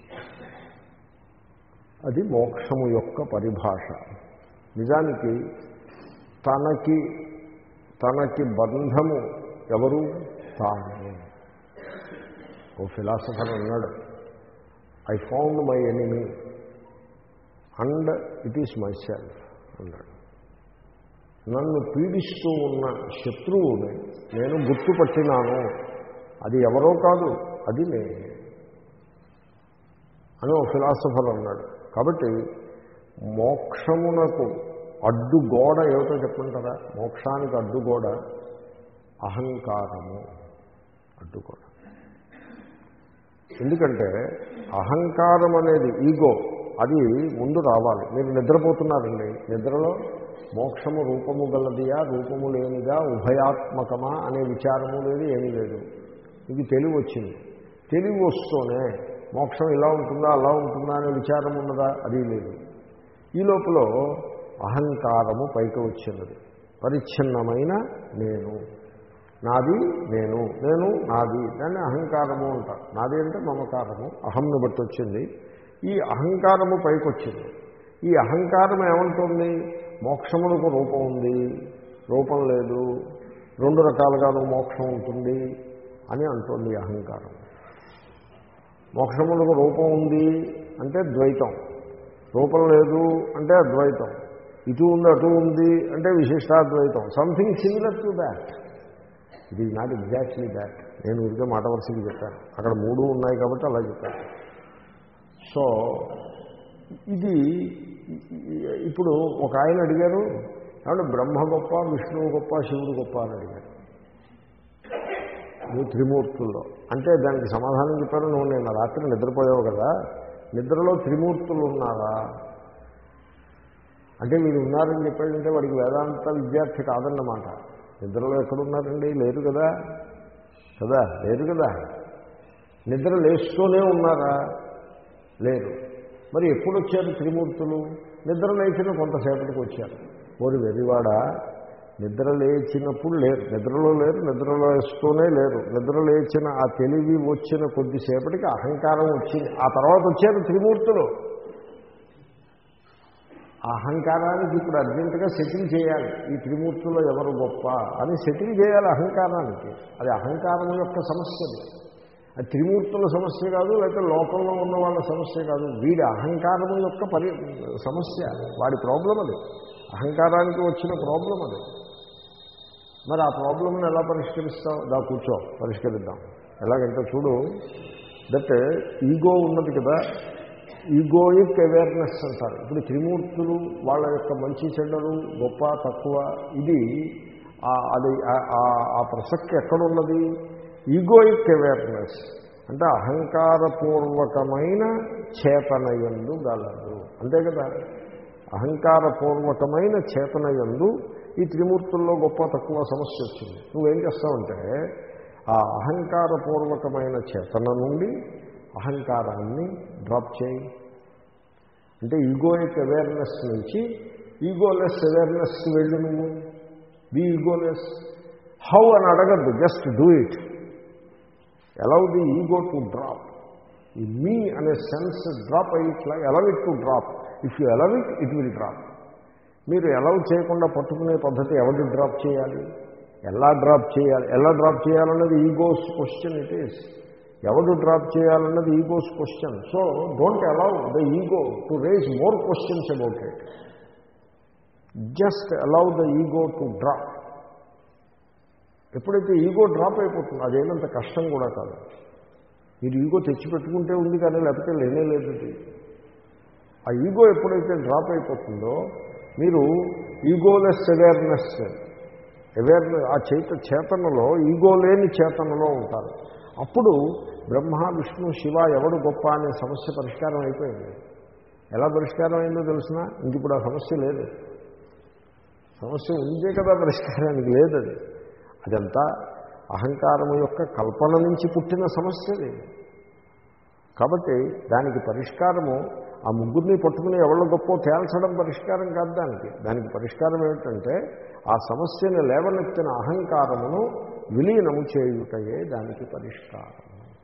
Speaker 1: అది మోక్షము యొక్క పరిభాష నిజానికి తనకి తనకి బంధము ఎవరు తానే ఓ ఫిలాసఫర్ అన్నాడు I found my enemy and it is myself అన్నాడు నన్ను పీడిస్తూ ఉన్న శత్రువుని నేను గుర్తుపట్టినాను అది ఎవరో కాదు అది నేనే అని ఒక ఫిలాసఫర్ అన్నాడు కాబట్టి మోక్షమునకు అడ్డుగోడ ఏమిటో చెప్పంటారా మోక్షానికి అడ్డుగోడ అహంకారము అడ్డుగోడ ఎందుకంటే అహంకారం అనేది ఈగో అది ముందు రావాలి మీరు నిద్రపోతున్నారండి నిద్రలో మోక్షము రూపము గలదియా రూపము లేనిదా ఉభయాత్మకమా అనే విచారము లేదు ఏమీ లేదు ఇది తెలివి వచ్చింది తెలివి వస్తూనే మోక్షం ఇలా ఉంటుందా అలా ఉంటుందా అనే విచారం ఉన్నదా అది లేదు ఈ లోపల అహంకారము పైకి వచ్చినది పరిచ్ఛిన్నమైన నేను నాది నేను నేను నాది దాన్ని అహంకారము అంటారు నాది అంటే మమకారము అహంను బట్టి వచ్చింది ఈ అహంకారము పైకి వచ్చింది ఈ అహంకారం ఏమంటుంది మోక్షములకు రూపం ఉంది రూపం లేదు రెండు రకాలుగాను మోక్షం ఉంటుంది అని అంటుంది ఈ అహంకారం మోక్షములకు రూపం ఉంది అంటే ద్వైతం రూపం లేదు అంటే అద్వైతం ఇటు ఉంది అటు ఉంది అంటే విశిష్టాద్వైతం సంథింగ్ సిమిలర్ టు దాట్ ఇది నాట్ ఎగ్జాక్ట్లీ దాట్ నేను ఊరికే మాట వరుసకి చెప్పాను అక్కడ మూడు ఉన్నాయి కాబట్టి అలా చెప్పాను సో ఇది ఇప్పుడు ఒక ఆయన అడిగారు ఏమంటే బ్రహ్మ గొప్ప విష్ణువు గొప్ప శివుడు గొప్ప అని అడిగారు నువ్వు త్రిమూర్తుల్లో అంటే దానికి సమాధానం చెప్పారు నువ్వు నేను రాత్రి నిద్రపోయావు కదా నిద్రలో త్రిమూర్తులు ఉన్నారా అంటే మీరు ఉన్నారని చెప్పాడంటే వాడికి వేదాంత విద్యార్థి కాదన్నమాట నిద్రలో ఎక్కడున్నారండి లేరు కదా కదా లేరు కదా నిద్ర లేస్తూనే ఉన్నారా లేరు మరి ఎప్పుడు వచ్చారు త్రిమూర్తులు నిద్ర లేచిన కొంతసేపటికి వచ్చారు ఓరి వెర్రివాడ నిద్ర లేచినప్పుడు లేరు నిద్రలో లేరు నిద్రలో వేస్తూనే లేరు నిద్ర లేచిన ఆ తెలివి వచ్చిన కొద్దిసేపటికి అహంకారం వచ్చింది ఆ తర్వాత వచ్చారు త్రిమూర్తులు ఆ అహంకారానికి ఇప్పుడు అర్జెంటుగా సెటిల్ చేయాలి ఈ త్రిమూర్తుల్లో ఎవరు గొప్ప అని సెటిల్ చేయాలి అహంకారానికి అది అహంకారం యొక్క సమస్యది అది త్రిమూర్తుల సమస్య కాదు లేకపోతే లోకంలో ఉన్న వాళ్ళ సమస్య కాదు వీడి అహంకారం యొక్క పరి సమస్య వాడి ప్రాబ్లం అది అహంకారానికి వచ్చిన ప్రాబ్లం అది మరి ఆ ప్రాబ్లంని ఎలా పరిష్కరిస్తావు దా కూర్చో పరిష్కరిద్దాం ఎలాగంటే చూడు దట్ ఈగో ఉన్నది కదా ఈగోయిక్ అవేర్నెస్ అంటారు ఇప్పుడు త్రిమూర్తులు వాళ్ళ యొక్క మంచి చెడ్డలు గొప్ప తక్కువ ఇది ఆ- అది ఆ- ఆ- ఆ ప్రసక్తి ఎక్కడున్నది ఈగోయిక్ అవేర్నెస్ అంటే అహంకారపూర్వకమైన చేతనయందు గలదు అంతే కదా అహంకారపూర్వకమైన చేతనయందు ఈ త్రిమూర్తుల్లో గొప్ప తక్కువ సమస్య వచ్చింది నువ్వేం చేస్తావంటే ఆ అహంకారపూర్వకమైన చేతన నుండి అహంకారాన్ని డ్రాప్ చేయి అంటే ఈగోయిక్ అవేర్నెస్ నుంచి ఈగోలెస్ అవేర్నెస్కి వెళ్ళి నువ్వు బీ ఈగోలెస్ హౌ అని అడగద్దు just do it allow the ego to drop ఈ మీ అనే సెన్స్ డ్రాప్ అయ్యిట్లా allow it to drop if you allow it it will drop మీరు అలవ్ చేయకుండా పట్టుకునే పద్ధతి ఎవరు డ్రాప్ చేయాలి ఎలా డ్రాప్ చేయాలి ఎలా డ్రాప్ చేయాలన్నది ఈగోస్ క్వశ్చన్ ఇట్ ఈస్ ఎవడు డ్రాప్ చేయాలన్నది ego's question so don't allow the ego to raise more questions about it just allow the ego to drop ఎప్పుడైతే ఈగో డ్రాప్ అయిపోతుందో అదేనంత కష్టం కూడా కాదు మీరు ఈగో తెచ్చిపెట్టుకుంటే ఉంది కానీ లేకపోతే లేనే లేదు ఇది. ఆ ఈగో ఎప్పుడైతే డ్రాప్ అయిపోతుందో మీరు ఈగోలెస్ అవేర్నెస్ అవేర్నెస్ ఆ చైత చేతనలో ఈగో లేని చేతనలో ఉంటారు అప్పుడు బ్రహ్మ విష్ణు శివ ఎవడు గొప్ప అనే సమస్య పరిష్కారం అయిపోయింది ఎలా పరిష్కారం అయిందో తెలిసిన ఇంక ఇప్పుడు ఆ సమస్య లేదు సమస్య ఉందే కదా పరిష్కారానికి లేదు అది అదంతా అహంకారం యొక్క కల్పన నుంచి పుట్టిన సమస్య అది కాబట్టి దానికి పరిష్కారము ఆ ముగ్గురిని పట్టుకుని ఎవరి గొప్ప తేల్చడం పరిష్కారం కాదు దానికి దానికి పరిష్కారం ఏమిటంటే ఆ సమస్యను లేవనెత్తిన అహంకారమును విలీనము చేయుటయే దానికి పరిష్కారం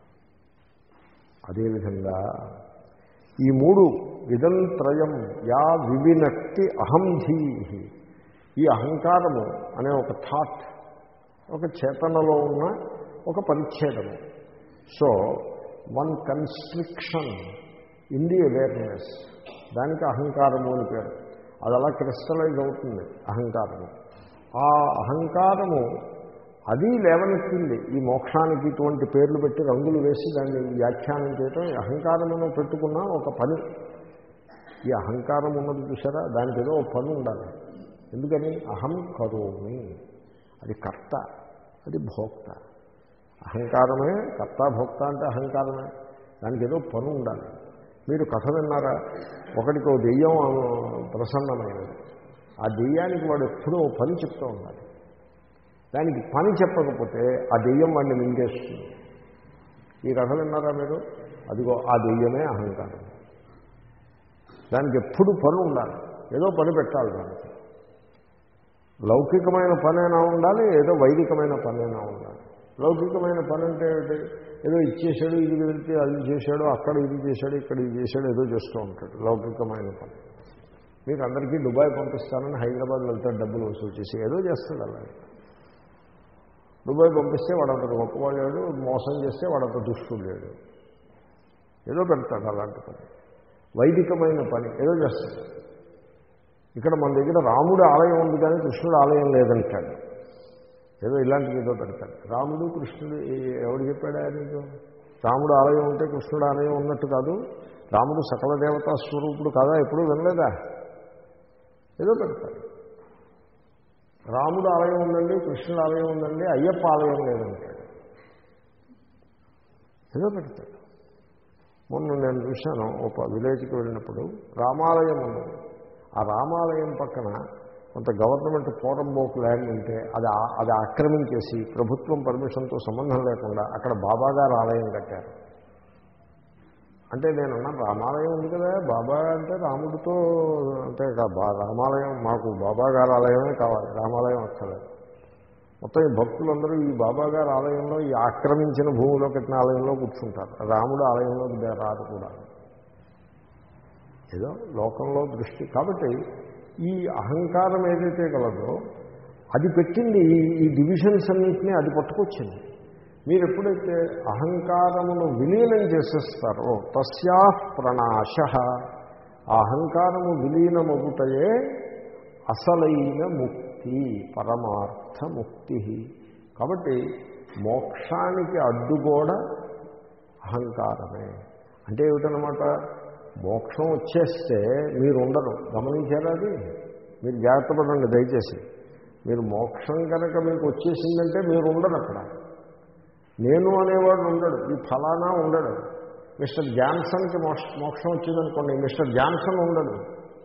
Speaker 1: అదేవిధంగా ఈ మూడు విదంత్రయం యా వివినక్తి అహంధీ ఈ అహంకారము అనే ఒక థాట్ ఒక చేతనలో ఉన్న ఒక పరిచ్ఛేదము so one constriction in the awareness దానికి అహంకారము అని పేరు అది అలా క్రిస్టలైజ్ అవుతుంది అహంకారము ఆ అహంకారము అది లేవనెత్తింది ఈ మోక్షానికి ఇటువంటి పేర్లు పెట్టి రంగులు వేసి దాన్ని వ్యాఖ్యానం చేయటం ఈ అహంకారమును పెట్టుకున్న ఒక పని ఈ అహంకారం ఉన్నది చూసారా దానికి ఏదో ఒక పని ఉండాలి ఎందుకని అహం కరోమి అది కర్త అది భోక్త అహంకారమే కర్త భోక్త అంటే అహంకారమే దానికి ఏదో పని ఉండాలి మీరు కథ విన్నారా ఒకటికి ఓ దెయ్యం ప్రసన్నమైనది ఆ దెయ్యానికి వాడు ఎప్పుడూ ఓ పని చెప్తూ ఉండాలి దానికి పని చెప్పకపోతే ఆ దెయ్యం వాడిని మింగేస్తుంది ఈ కథ విన్నారా మీరు అదిగో ఆ దెయ్యమే అహంకారం దానికి ఎప్పుడు పని ఉండాలి ఏదో పని పెట్టాలి దానికి లౌకికమైన పనైనా ఉండాలి ఏదో వైదికమైన పనైనా ఉండాలి లౌకికమైన పని అంటే ఏమిటి ఏదో ఇచ్చేసాడు ఇది వెళ్తే అది చేశాడు అక్కడ ఇది చేశాడు ఇక్కడ ఇది చేశాడు ఏదో చేస్తూ ఉంటాడు లౌకికమైన పని మీకు అందరికీ దుబాయ్ పంపిస్తానని హైదరాబాద్ వెళ్తాడు డబ్బులు వసూలు చేసి ఏదో చేస్తాడు అలాగే దుబాయ్ పంపిస్తే వాడంత గొప్పవాడు లేడు మోసం చేస్తే వాడంత దుష్టుడు లేడు ఏదో పెడతాడు అలాంటి పని వైదికమైన పని ఏదో చేస్తాడు ఇక్కడ మన దగ్గర రాముడు ఆలయం ఉంది కానీ కృష్ణుడు ఆలయం లేదంటాడు ఏదో ఇలాంటిది ఏదో పెడతాడు రాముడు కృష్ణుడు ఏ- ఎవడు చెప్పాడా నీకు రాముడు ఆలయం ఉంటే కృష్ణుడు ఆలయం ఉన్నట్టు కాదు రాముడు సకల దేవతా స్వరూపుడు కాదా ఎప్పుడూ వినలేదా ఏదో పెడతాడు రాముడు ఆలయం ఉందండి కృష్ణుడు ఆలయం ఉందండి అయ్యప్ప ఆలయం లేదంటాడు ఏదో పెడతాడు మొన్న నేను చూశాను ఒక విలేజ్కి వెళ్ళినప్పుడు రామాలయం ఉన్నది ఆ రామాలయం పక్కన కొంత గవర్నమెంట్ పోరంబోకు ల్యాండ్ ఉంటే అది ఆ- అది ఆక్రమించేసి ప్రభుత్వం పర్మిషన్తో సంబంధం లేకుండా అక్కడ బాబాగారు ఆలయం కట్టారు అంటే నేను అన్నాను రామాలయం ఉంది కదా బాబా అంటే రాముడితో అంటే కా- బా- రామాలయం మాకు బాబా గారి ఆలయమే కావాలి రామాలయం అక్కర్లేదు మొత్తం ఈ భక్తులందరూ ఈ బాబా గారి ఆలయంలో ఈ ఆక్రమించిన భూమిలో కట్టిన ఆలయంలో కూర్చుంటారు రాముడు ఆలయంలోకి దే- రారు కూడా ఏదో లోకంలో దృష్టి కాబట్టి ఈ అహంకారం ఏదైతే కలదో అది పెట్టింది ఈ ఈ డివిజన్స్ అన్నింటినీ అది పట్టుకొచ్చింది మీరు ఎప్పుడైతే అహంకారమును విలీనం చేసేస్తారో తస్యా ప్రణాశ ఆ అహంకారము విలీనమగుటయే అసలైన ముక్తి పరమార్థ ముక్తి కాబట్టి మోక్షానికి అడ్డుగోడ అహంకారమే అంటే ఏమిటనమాట మోక్షం వచ్చేస్తే మీరు ఉండరు గమనించారా అది మీరు జాగ్రత్త పడండి దయచేసి మీరు మోక్షం కనుక మీకు వచ్చేసిందంటే మీరు ఉండరు అక్కడ నేను అనేవాడు ఉండడు ఈ ఫలానా ఉండడు మిస్టర్ జాన్సన్కి మోక్ష మోక్షం వచ్చిందనుకోండి మిస్టర్ జాన్సన్ ఉండడు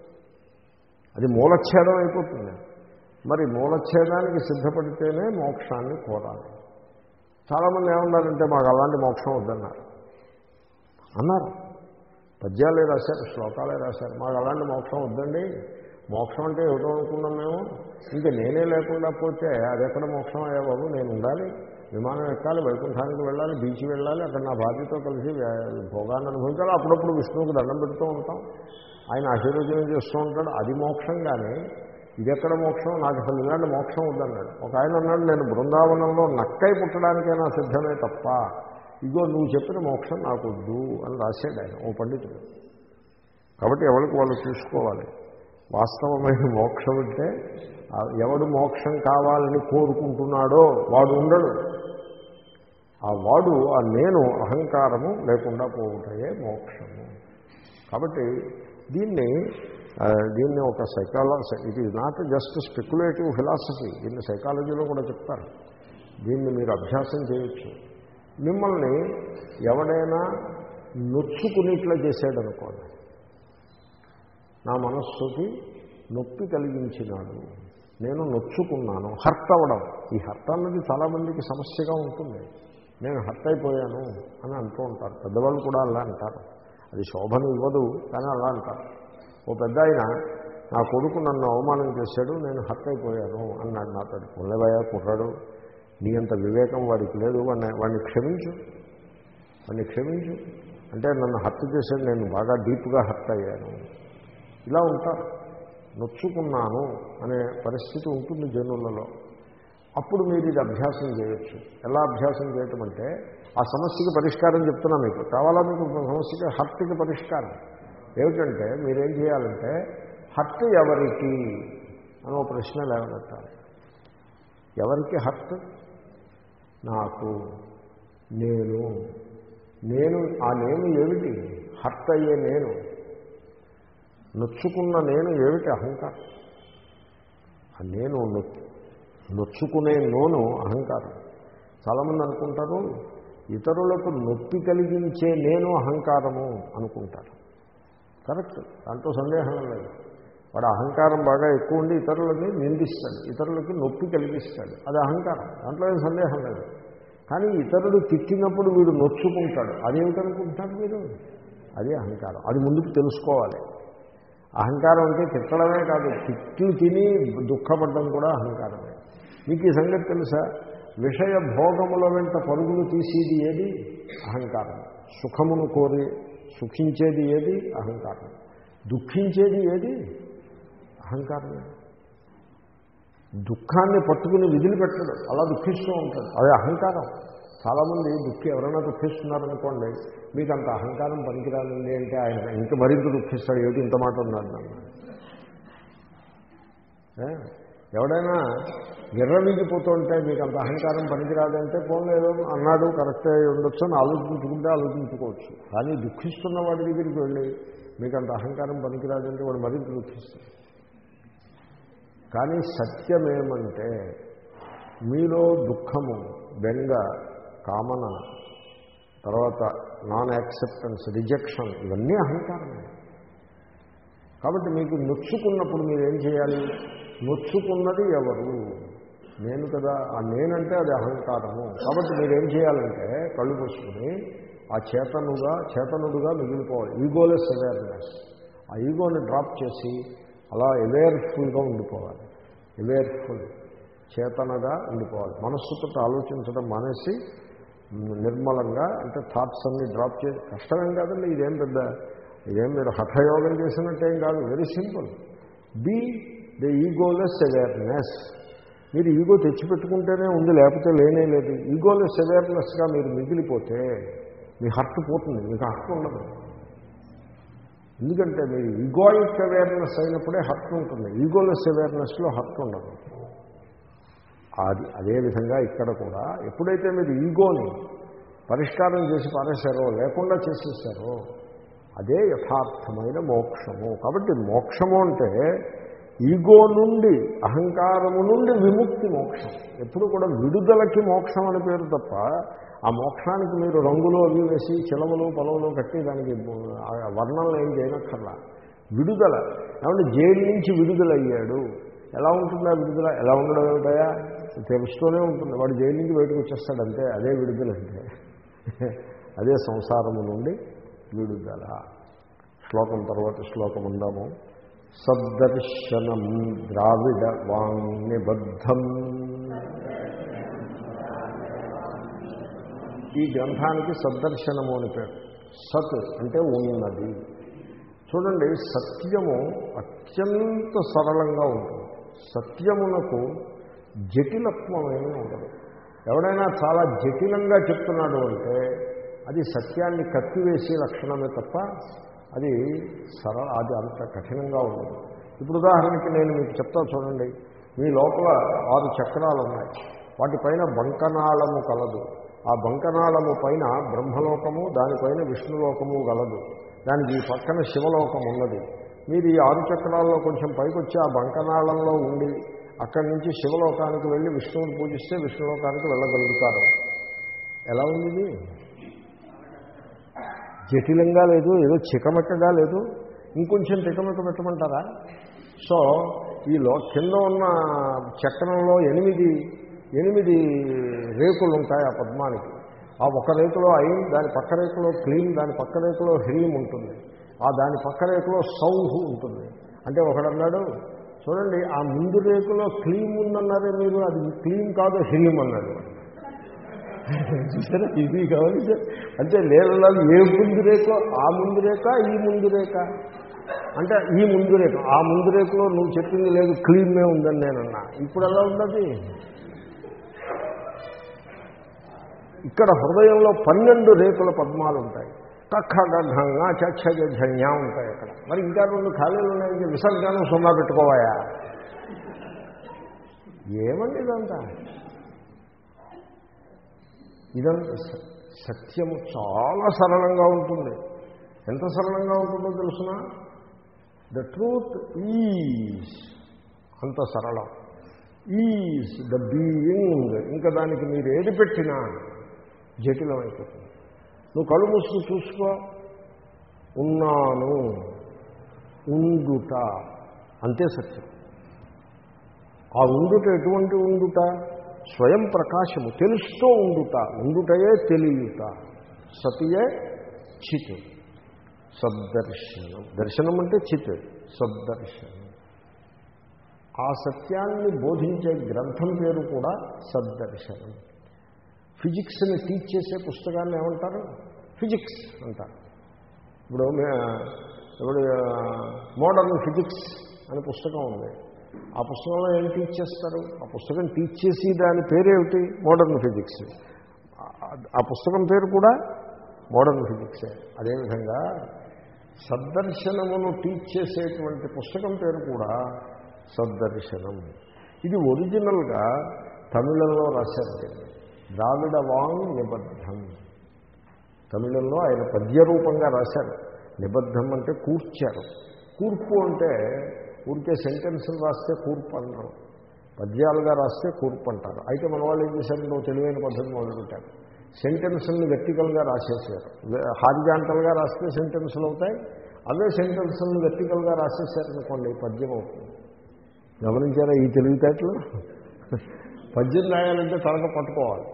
Speaker 1: అది మూలఛేదం అయిపోతుంది మరి మూలఛేదానికి సిద్ధపడితేనే మోక్షాన్ని కోరాలి చాలామంది ఏమన్నారంటే మాకు అలాంటి మోక్షం వద్దన్నారు అన్నారు పద్యాలే రాశారు శ్లోకాలే రాశారు మాకు అలాంటి మోక్షం వద్దండి మోక్షం అంటే ఏమిటో అనుకున్నాం మేము ఇంకా నేనే లేకుండా పోతే అది ఎక్కడ మోక్షం అయ్యా బాబు నేను ఉండాలి విమానం ఎక్కాలి వైకుంఠానికి వెళ్ళాలి బీచ్ వెళ్ళాలి అక్కడ నా భార్యతో కలిసి వ్యా- భోగాన్ని అనుభవించాలి అప్పుడప్పుడు విష్ణువుకి దండం పెడుతూ ఉంటాం ఆయన ఆశీర్వచనం చేస్తూ ఉంటాడు అది మోక్షం కానీ ఇది ఎక్కడ మోక్షం నాకు అసలు ఇలాంటి మోక్షం వద్దన్నాడు ఒక ఆయన అన్నాడు నేను బృందావనంలో నక్కై పుట్టడానికైనా సిద్ధమే తప్ప ఇగో నువ్వు చెప్పిన మోక్షం నాకు వద్దు అని రాశాడు ఆయన ఓ పండితుడు కాబట్టి ఎవరికి వాళ్ళు చూసుకోవాలి వాస్తవమైన మోక్షం అంటే ఆ ఎవడు మోక్షం కావాలని కోరుకుంటున్నాడో వాడు ఉండడు ఆ వాడు ఆ నేను అహంకారము లేకుండా పోవుటయే మోక్షము కాబట్టి దీన్ని ఆ, దీన్ని ఒక psychology it is not just speculative philosophy దీన్ని సైకాలజీలో కూడా చెప్తారు దీన్ని మీరు అభ్యాసం చేయొచ్చు మిమ్మల్ని ఎవడైనా నొచ్చుకునేట్లా చేశాడనుకోండి నా మనస్సుకి నొప్పి కలిగించినాడు నేను నొచ్చుకున్నాను హర్ట్ అవ్వడం ఈ హర్ట్ అన్నది చాలామందికి సమస్యగా ఉంటుంది నేను హర్ట్ అయిపోయాను అని అంటూ ఉంటారు పెద్దవాళ్ళు కూడా అలా అంటారు అది శోభను ఇవ్వదు కానీ అలా అంటారు ఓ పెద్ద ఆయన నా కొడుకు నన్ను అవమానం చేశాడు నేను హర్ట్ అయిపోయాను అన్నాడు నాతో పుల్లవయ్య కుర్రాడు నీ అంత వివేకం వాడికి లేదు వాడిని వాడిని క్షమించు వాడిని క్షమించు అంటే నన్ను హత్య చేశాడు నేను బాగా డీప్గా హర్ట్ అయ్యాను ఇలా ఉంటారు నొచ్చుకున్నాను అనే పరిస్థితి ఉంటుంది జనులలో అప్పుడు మీరు ఇది అభ్యాసం చేయొచ్చు ఎలా అభ్యాసం చేయటం అంటే ఆ సమస్యకి పరిష్కారం చెప్తున్నా మీకు కావాలా మీకు సమస్యకి హర్ట్కి పరిష్కారం ఏమిటంటే మీరేం చేయాలంటే హర్ట్ ఎవరికి అని ఒక ప్రశ్న లేవనెత్తాలి ఎవరికి హర్ట్ నాకు నేను నేను ఆ నేను ఏమిటి హర్ట్ అయ్యే నేను నొచ్చుకున్న నేను ఏమిటి అహంకారం ఆ నేను నొ- నొచ్చుకునే నోను అహంకారం చాలామంది అనుకుంటారు ఇతరులకు నొప్పి కలిగించే నేను అహంకారము అనుకుంటారు కరెక్ట్ దాంట్లో సందేహం లేదు వాడు అహంకారం బాగా ఎక్కువ ఉండి ఇతరులని నిందిస్తాడు ఇతరులకి నొప్పి కలిగిస్తాడు అది అహంకారం దాంట్లో ఏం సందేహం లేదు కానీ ఇతరుడు తిట్టినప్పుడు వీడు నొచ్చుకుంటాడు అదేమిటనుకుంటాడు మీరు అది అహంకారం అది ముందుకు తెలుసుకోవాలి అహంకారం అంటే తిట్టడమే కాదు తిట్లు తిని దుఃఖపడడం కూడా అహంకారమే మీకు ఈ సంగతి తెలుసా విషయ భోగముల వెంట పరుగులు తీసేది ఏది అహంకారం సుఖమును కోరి సుఖించేది ఏది అహంకారం దుఃఖించేది ఏది అహంకారమే దుఃఖాన్ని పట్టుకుని విదిలిపెట్టడు అలా దుఃఖిస్తూ ఉంటాడు అదే అహంకారం చాలామంది దుఃఖి ఎవరైనా దుఃఖిస్తున్నారనుకోండి మీకు అంత అహంకారం పనికిరాలండి అంటే ఆయన ఇంక మరింత దుఃఖిస్తాడు ఏమిటి ఇంత మాట ఉన్నాడు నన్ను ఏ? ఎవడైనా విర్రవీగిపోతుంటే మీకు అంత అహంకారం పనికిరాదంటే పోలేదో అన్నాడు కరెక్టే ఉండొచ్చు అని ఆలోచించుకుంటే ఆలోచించుకోవచ్చు కానీ దుఃఖిస్తున్న వాడి దగ్గరికి వెళ్ళి మీకు అంత అహంకారం పనికిరాదంటే వాడు మరింత దుఃఖిస్తాడు కానీ సత్యమేమంటే మీలో దుఃఖము బెంగ కామన తర్వాత నాన్ యాక్సెప్టెన్స్ రిజెక్షన్ ఇవన్నీ అహంకారమే కాబట్టి మీకు నొచ్చుకున్నప్పుడు మీరు ఏం చేయాలి నొచ్చుకున్నది ఎవరు నేను కదా ఆ నేనంటే అది అహంకారము కాబట్టి మీరు ఏం చేయాలంటే కళ్ళు మూసుకుని ఆ చేతనుగా చేతనుడుగా మిగిలిపోవాలి ఈగోలెస్ అవేర్నెస్ ఆ ఈగోని డ్రాప్ చేసి అలా అవేర్ఫుల్గా ఉండిపోవాలి అవేర్ఫుల్ చేతనగా ఉండిపోవాలి మనస్సుతో ఆలోచించడం మానేసి నిర్మలంగా అంటే థాట్స్ అన్ని డ్రాప్ చేసి కష్టమేం కాదండి ఇదేం పెద్ద ఇదేం మీరు హఠయోగం చేసినట్టేం కాదు very simple be the egoless awareness మీరు ఈగో తెచ్చిపెట్టుకుంటేనే ఉంది లేకపోతే లేనే లేదు ఈగోలెస్ అవేర్నెస్గా మీరు మిగిలిపోతే మీ హర్ట్ పోతుంది మీకు హర్ట్ ఉండదు ఎందుకంటే మీరు ఈగోయిక్ అవేర్నెస్ అయినప్పుడే హర్ట్ ఉంటుంది ఈగోలెస్ అవేర్నెస్లో హర్ట్ ఉండదు అది అదేవిధంగా ఇక్కడ కూడా ఎప్పుడైతే మీరు ఈగోని పరిష్కారం చేసి పారేశారో లేకుండా చేసేసారో అదే యథార్థమైన మోక్షము కాబట్టి మోక్షము అంటే ఈగో నుండి అహంకారము నుండి విముక్తి మోక్షం ఎప్పుడు కూడా విడుదలకి మోక్షం అని పేరు తప్ప ఆ మోక్షానికి మీరు రంగులు అవి వేసి చిలవలు పొలవలు కట్టి దానికి వర్ణనలు ఏం చేయనక్కర్లా విడుదల ఏమంటే జైలు నుంచి విడుదలయ్యాడు ఎలా ఉంటుందా విడుదల ఎలా ఉండడం ఏమిటయా తెలుస్తూనే ఉంటుంది వాడు జైలు నుంచి బయటకు వచ్చేస్తాడంతే అదే విడుదల అంటే అదే సంసారము నుండి విడుదల శ్లోకం తర్వాత శ్లోకం ఉందాము సద్దర్శనం ద్రావిడ వాంగ్నిబద్ధం ఈ గ్రంథానికి సద్దర్శనము అని పేరు సత్ అంటే ఉన్నది చూడండి సత్యము అత్యంత సరళంగా ఉంటుంది సత్యమునకు జటిలత్వమేమీ ఉండదు ఎవడైనా చాలా జటిలంగా చెప్తున్నాడు అంటే అది సత్యాన్ని కత్తివేసే లక్షణమే తప్ప అది సరళ అది అంత కఠినంగా ఉండదు ఇప్పుడు ఉదాహరణకి నేను మీకు చెప్తా చూడండి మీ లోపల ఆరు చక్రాలు ఉన్నాయి వాటిపైన బంకనాళము కలదు ఆ బంకనాళము పైన బ్రహ్మలోకము దానిపైన విష్ణులోకము గలదు దానికి ఈ పక్కన శివలోకం ఉన్నది మీరు ఈ ఆరు చక్రాల్లో కొంచెం పైకి వచ్చి ఆ బంకనాళంలో ఉండి అక్కడి నుంచి శివలోకానికి వెళ్ళి విష్ణువుని పూజిస్తే విష్ణులోకానికి వెళ్ళగలుగుతారు ఎలా ఉంది ఇది జటిలంగా లేదు ఏదో చికమెక్కగా లేదు ఇంకొంచెం తికమెక్క పెట్టమంటారా సో ఈ లో కింద ఉన్న చక్రంలో ఎనిమిది ఎనిమిది రేకులు ఉంటాయి ఆ పద్మానికి ఆ ఒక రేకులో ఐన్ దాని పక్క రేకులో క్లీన్ దాని పక్క రేకులో హ్రీం ఉంటుంది ఆ దాని పక్క రేకులో సౌహు ఉంటుంది అంటే ఒకడన్నాడు చూడండి ఆ ముందు రేకులో క్లీమ్ ఉందన్నారే మీరు అది క్లీమ్ కాదు హ్రీం అన్నాడు చూసారా ఇది కావాలి సార్ అంటే లేదు ఏ ముందు రేకో ఆ ముందు రేఖ ఈ ముందు రేఖ అంటే ఈ ముందు రేఖ ఆ ముందు రేఖలో నువ్వు చెప్పింది లేదు క్లీన్మే ఉందని నేనన్నా ఇప్పుడు ఎలా ఉన్నది ఇక్కడ హృదయంలో పన్నెండు రేకుల పద్మాలు ఉంటాయి కక్క గంగా చక్ష ఝన్యా ఉంటాయి అక్కడ మరి ఇంకా రెండు ఖాళీలు ఉన్నాయి విసర్జనం సున్నా పెట్టుకోవాయా ఏమండి ఇదంతా ఇదంతా సత్యము చాలా సరళంగా ఉంటుంది ఎంత సరళంగా ఉంటుందో తెలుసిన ద ట్రూత్ ఈజ్ అంత సరళం ఈజ్ ద బీయింగ్ ఇంకా దానికి మీరు ఏది పెట్టినా జటిలం అయిపోతుంది నువ్వు కళ్ళు మూసుకు చూసుకో ఉన్నాను ఉండుట అంతే సత్యం ఆ ఉండుట ఎటువంటి ఉండుట స్వయం ప్రకాశము తెలుస్తూ ఉండుట ఉండుటయే తెలియట సతియే చిత్ సద్దర్శనం దర్శనం అంటే చిత్ సద్దర్శనం ఆ సత్యాన్ని బోధించే గ్రంథం పేరు కూడా సద్దర్శనం ఫిజిక్స్ని టీచ్ చేసే పుస్తకాన్ని ఏమంటారు ఫిజిక్స్ అంటారు ఇప్పుడు ఇప్పుడు మోడర్న్ ఫిజిక్స్ అనే పుస్తకం ఉంది ఆ పుస్తకంలో ఏం టీచ్ చేస్తారు ఆ పుస్తకం టీచ్ చేసి దాని పేరేమిటి మోడర్న్ ఫిజిక్స్ ఆ పుస్తకం పేరు కూడా మోడర్న్ ఫిజిక్సే అదేవిధంగా సద్దర్శనమును టీచ్ చేసేటువంటి పుస్తకం పేరు కూడా సద్దర్శనం ఇది ఒరిజినల్గా తమిళంలో రాశారు ద్రావిడ వాంగ్ నిబద్ధం తమిళంలో ఆయన పద్యరూపంగా రాశారు నిబద్ధం అంటే కూర్చారు కూర్పు అంటే ఊరికే సెంటెన్స్లు రాస్తే కూర్పు అంటారు పద్యాలుగా రాస్తే కూర్పు అంటారు అయితే మన వాళ్ళు ఏం చేశారు నువ్వు తెలివైన పద్ధతి మొదలుపెట్టారు సెంటెన్స్ని వెర్టికల్గా రాసేసారు హారిజాంటల్గా రాస్తే సెంటెన్సులు అవుతాయి అవే సెంటెన్సులను వెర్టికల్గా రాసేసారనుకోండి పద్యం అవుతుంది గమనించారా ఈ తెలివితేటలు పద్యం రాయాలంటే తలక పట్టుకోవాలి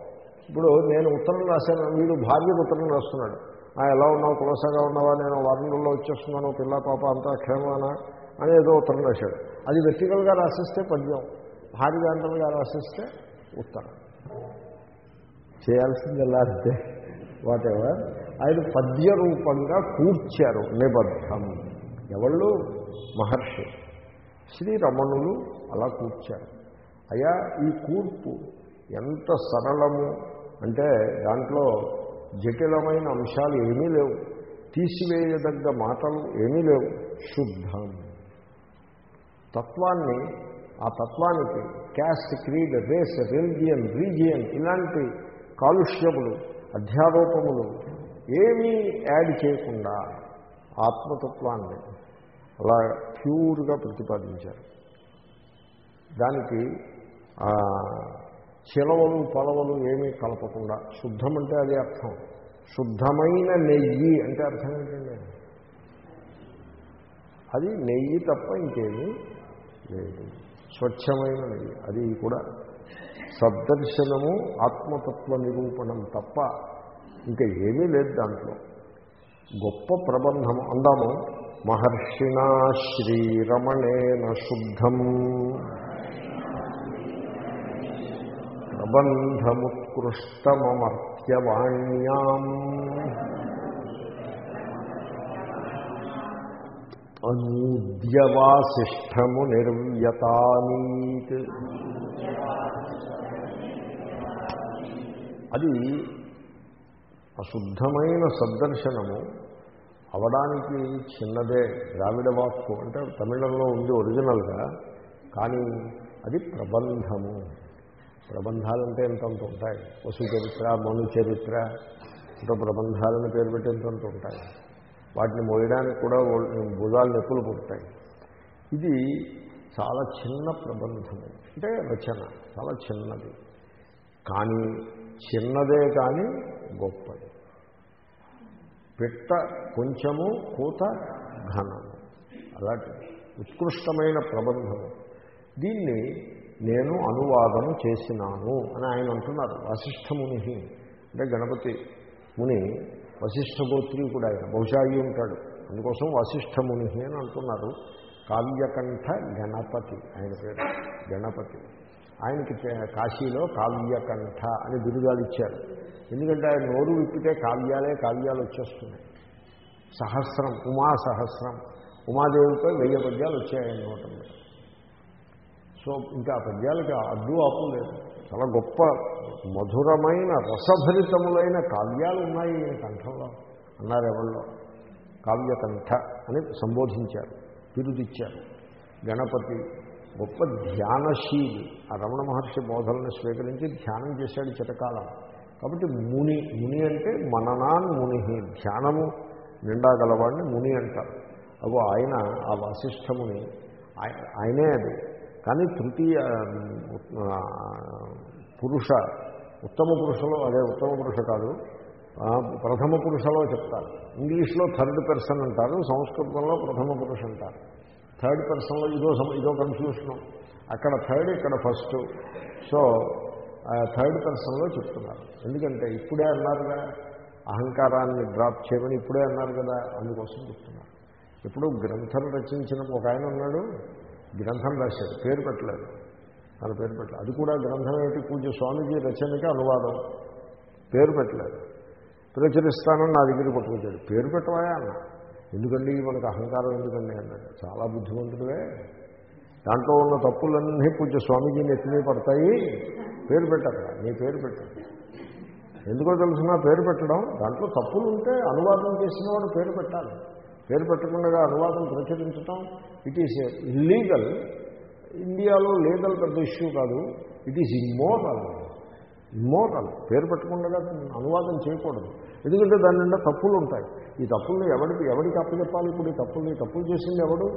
Speaker 1: ఇప్పుడు నేను ఉత్తరం రాశాను వీడు భార్యకు ఉత్తరం రాస్తున్నాడు "ఆ, ఎలా ఉన్నావు కులసగా ఉన్నావా నేను వారం రోజుల్లో వచ్చేస్తున్నాను పిల్ల పాప అంతా క్షేమనా అని ఏదో ఉత్తరం రాశాడు అది వ్యక్తిగతంగా రాసిస్తే పద్యం భార్యగాంతలుగా రాసిస్తే ఉత్తరం చేయాల్సింది ఎలా అంటే వాట్ ఎవర్ ఆయన పద్య రూపంగా కూర్చారు నిబద్ధం ఎవళ్ళు మహర్షి శ్రీరమణులు అలా కూర్చారు అయ్యా ఈ కూర్పు ఎంత సరళము అంటే దాంట్లో జటిలమైన అంశాలు ఏమీ లేవు తీసివేయదగ్గ మాటలు ఏమీ లేవు శుద్ధం తత్వాన్ని ఆ తత్వానికి caste creed race religion region ఇలాంటి కాలుష్యములు అధ్యారోపములు ఏమీ యాడ్ చేయకుండా ఆత్మతత్వాన్ని అలా ప్యూర్గా ప్రతిపాదించారు దానికి ఆ, చిలవలు పలవలు ఏమీ కలపకుండా శుద్ధం అంటే అది అర్థం శుద్ధమైన నెయ్యి అంటే అర్థం ఏంటండి అది నెయ్యి తప్ప ఇంకేమీ లేదు స్వచ్ఛమైన నెయ్యి అది కూడా సద్దర్శనము ఆత్మతత్వ నిరూపణం తప్ప ఇంకా ఏమీ లేదు దాంట్లో గొప్ప ప్రబంధము అందాము మహర్షిణా శ్రీరమణేన శుద్ధం ప్రబంధముత్కృష్టమమర్త్యవాణ్యాం అనూద్యవాసిష్టము నిర్వ్యతానీత్ అది అశుద్ధమైన సద్దర్శనము అవడానికి చిన్నదే ద్రావిడ వాక్కు అంటే తమిళంలో ఉంది ఒరిజినల్గా కానీ అది ప్రబంధము ప్రబంధాలంటే ఎంతంత ఉంటాయి వసు చరిత్ర మను చరిత్ర ఇంకా ప్రబంధాలని పేరు పెట్టి ఎంతంత ఉంటాయి వాటిని మోయడానికి కూడా ఒళ్ళు- భుజాలు నొప్పులు పుడతాయి ఇది చాలా చిన్న ప్రబంధము అంటే రచన చాలా చిన్నది కానీ చిన్నదే కానీ గొప్పది పిట్ట కొంచెము కూత ఘనము అలాంటి ఉత్కృష్టమైన ప్రబంధము దీన్ని నేను అనువాదము చేసినాను అని ఆయన అంటున్నారు వశిష్ఠ ముని అంటే గణపతి ముని వశిష్ఠ గోత్రీకుడు ఆయన బహుశా అయి ఉంటాడు అందుకోసం వశిష్ఠ ముని అని అంటున్నారు కావ్యకంఠ గణపతి ఆయన పేరు గణపతి ఆయనకి పే- కాశీలో కావ్యకంఠ అని బిరుదాలు ఇచ్చారు ఎందుకంటే ఆయన నోరు విప్పితే కావ్యాలే కావ్యాలు వచ్చేస్తున్నాయి సహస్రం ఉమా సహస్రం ఉమాదేవిపై వెయ్యి పద్యాలు వచ్చాయి ఆయన నోట మీద. సో ఇంకా ఆ పద్యాలకి అడ్డు ఆపు లేదు చాలా గొప్ప మధురమైన రసభరితములైన కావ్యాలు ఉన్నాయి ఈయన కంఠంలో అన్నారు ఎవరిలో కావ్యకంఠ అని సంబోధించారు బిరుదిచ్చారు గణపతి గొప్ప ధ్యానశీలి ఆ రమణ మహర్షి బోధనను స్వీకరించి ధ్యానం చేశాడు చిరకాలం కాబట్టి ముని ముని అంటే మననాన్ ముని ధ్యానము నిండా గలవాడిని ముని అంటారు అగో ఆయన ఆ వాసిష్ఠముని ఆయ- ఆయనే అది కానీ తృతీయ ఆ, పురుష ఉత్తమ పురుషలో అదే ఉత్తమ పురుష కాదు ఆ, ప్రథమ పురుషలో చెప్తారు ఇంగ్లీష్లో థర్డ్ పర్సన్ అంటారు సంస్కృతంలో ప్రథమ పురుష అంటారు థర్డ్ పర్సన్లో ఇదో సమ ఇదో కన్ఫ్యూషను అక్కడ థర్డ్ ఇక్కడ ఫస్ట్ సో థర్డ్ పర్సన్లో చెప్తున్నారు ఎందుకంటే ఇప్పుడే అన్నారుగా అహంకారాన్ని డ్రాప్ చేయమని ఇప్పుడే అన్నారు కదా అందుకోసం చెప్తున్నారు ఇప్పుడు గ్రంథం రచించిన ఒక ఆయన ఉన్నాడు గ్రంథం రాశాడు పేరు పెట్టలేదు తన పేరు పెట్టలేదు అది కూడా గ్రంథం ఏమిటి పూజ స్వామీజీ రచనకి అనువాదం పేరు పెట్టలేదు ప్రచురిస్తానని నా దగ్గర పట్టుకొచ్చాడు పేరు పెట్టవా అన్న ఎందుకండి మనకు అహంకారం ఎందుకండి అన్నాడు చాలా బుద్ధిమంతుడివే దాంట్లో ఉన్న తప్పులన్నీ పూజ స్వామీజీ నెత్తిమీ పడతాయి పేరు పెట్టరు నీ పేరు పెట్టరు ఎందుకో తెలుసిన పేరు పెట్టడం దాంట్లో తప్పులు ఉంటే అనువాదం చేసిన వాడు పేరు పెట్టాలి పేరు పెట్టకుండా అనువాదం ప్రచురించడం ఇట్ ఈస్ ఇల్లీగల్ ఇండియాలో లీగల్ పెద్ద ఇష్యూ కాదు ఇట్ ఈజ్ ఇమ్మోరల్ ఇమ్మోరల్ పేరు పెట్టకుండా అనువాదం చేయకూడదు ఎందుకంటే దాని నిండా తప్పులు ఉంటాయి ఈ తప్పుల్ని ఎవరికి ఎవరికి అప్పచెప్పాలి ఇప్పుడు ఈ తప్పుల్ని ఈ తప్పులు చేసింది ఎవడు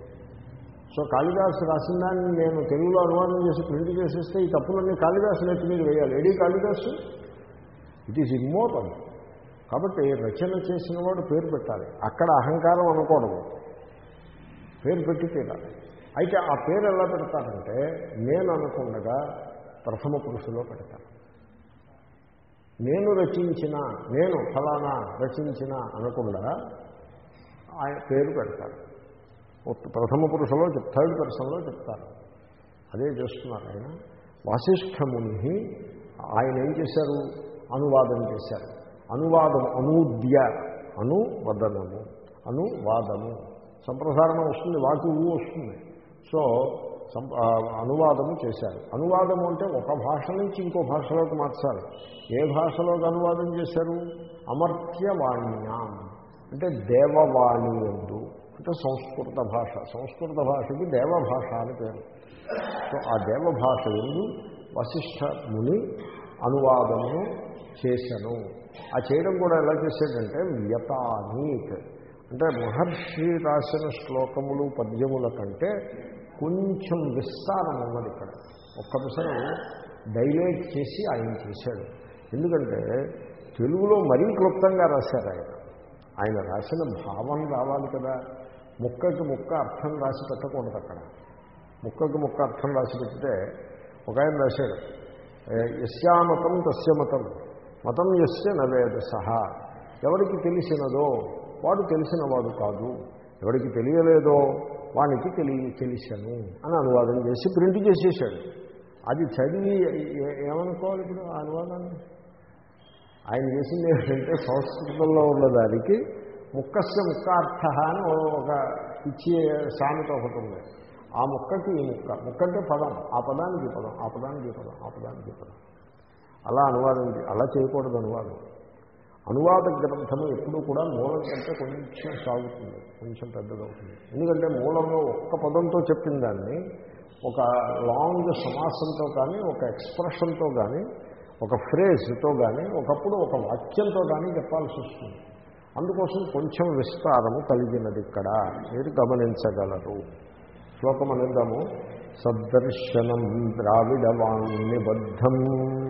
Speaker 1: సో కాళిదాసు రాసిన దాన్ని నేను తెలుగులో అనువాదం చేసి ప్రింట్ చేసేస్తే ఈ తప్పులన్నీ కాళిదాసు నెత్తి మీద వేయాలి ఏడీ కాళిదాసు ఇట్ ఈజ్ ఇమ్మోరల్ కాబట్టి రచన చేసిన వాడు పేరు పెట్టాలి అక్కడ అహంకారం అనకూడదు పేరు పెట్టి తీరాలి అయితే ఆ పేరు ఎలా పెడతారంటే నేను అనుకుండగా ప్రథమ పురుషులో పెడతాను నేను రచించిన నేను ఫలానా రచించిన అనకుండా ఆయన పేరు పెడతారు ఉత్త- ప్రథమ పురుషలో చెప్ థర్డ్ పర్సన్లో చెప్తారు అదే చేస్తున్నారు ఆయన వాసిష్ఠముని ఆయన ఏం చేశారు అనువాదం చేశారు అనువాదం అనూద్య అనువదనము అనువాదము సంప్రసారణం వస్తుంది వాకి ఊ వస్తుంది సో సం- ఆ, అనువాదము చేశారు అనువాదము అంటే ఒక భాష నుంచి ఇంకో భాషలోకి మార్చాలి ఏ భాషలోకి అనువాదం చేశారు అమర్త్యవాణ్యాం అంటే దేవవాణి ఎందు అంటే సంస్కృత భాష సంస్కృత భాషకి దేవభాష అని పేరు సో ఆ దేవభాష ఎందు వశిష్ఠ ముని అనువాదమును చేశాను ఆ చేయడం కూడా ఎలా చేశాడంటే వ్యతానీక్ అంటే మహర్షి రాసిన శ్లోకములు పద్యముల కంటే కొంచెం విస్తారం ఉన్నది ఇక్కడ ఒక్క పిసరు డైలేట్ చేసి ఆయన చేశాడు ఎందుకంటే తెలుగులో మరీ క్లుప్తంగా రాశారు ఆయన ఆయన రాసిన భావం రావాలి కదా ముక్కకి ముక్క అర్థం రాసి పెట్టకూడదు అక్కడ ముక్కకి ముక్క అర్థం రాసి పెడితే ఒక ఆయన రాశాడు "ఏ, యస్యామతం తస్య మతం మతం యస్య నవేద సహా ఎవరికి తెలిసినదో వాడు తెలిసినవాడు కాదు ఎవరికి తెలియలేదో వానికి తెలియ తెలిసను అని అనువాదం చేసి ప్రింట్ చేసేసాడు అది చదివి ఏ- ఏమనుకోవాలి ఇప్పుడు ఆ అనువాదాన్ని ఆయన చేసింది ఏంటంటే సంస్కృతంలో ఉన్నదానికి ముక్కస్య ముక్కార్థ అని ఓ- ఒక ఇచ్చే సామెత ఒకటి ఉంది ఆ ముక్కకి ఈ ముక్క ముక్క అంటే పదం ఆ పదానికి ఈ పదం ఆ పదానికి ఈ పదం ఆ పదానికి ఈ పదం అలా అనువాదం చే- అలా చేయకూడదు అనువాదం అనువాద గ్రంథము ఎప్పుడూ కూడా మూలం కంటే కొంచెం సాగుతుంది కొంచెం పెద్దదవుతుంది ఎందుకంటే మూలంలో ఒక్క పదంతో చెప్పిన దాన్ని ఒక లాంగ్ సమాసంతో కానీ ఒక ఎక్స్ప్రెషన్తో కానీ ఒక ఫ్రేజ్తో కానీ ఒకప్పుడు ఒక వాక్యంతో కానీ చెప్పాల్సి వస్తుంది అందుకోసం కొంచెం విస్తారము కలిగినది ఇక్కడ మీరు గమనించగలరు శ్లోకం అనిద్దాము సద్దర్శనం ద్రావిడవాణ్నిబద్ధం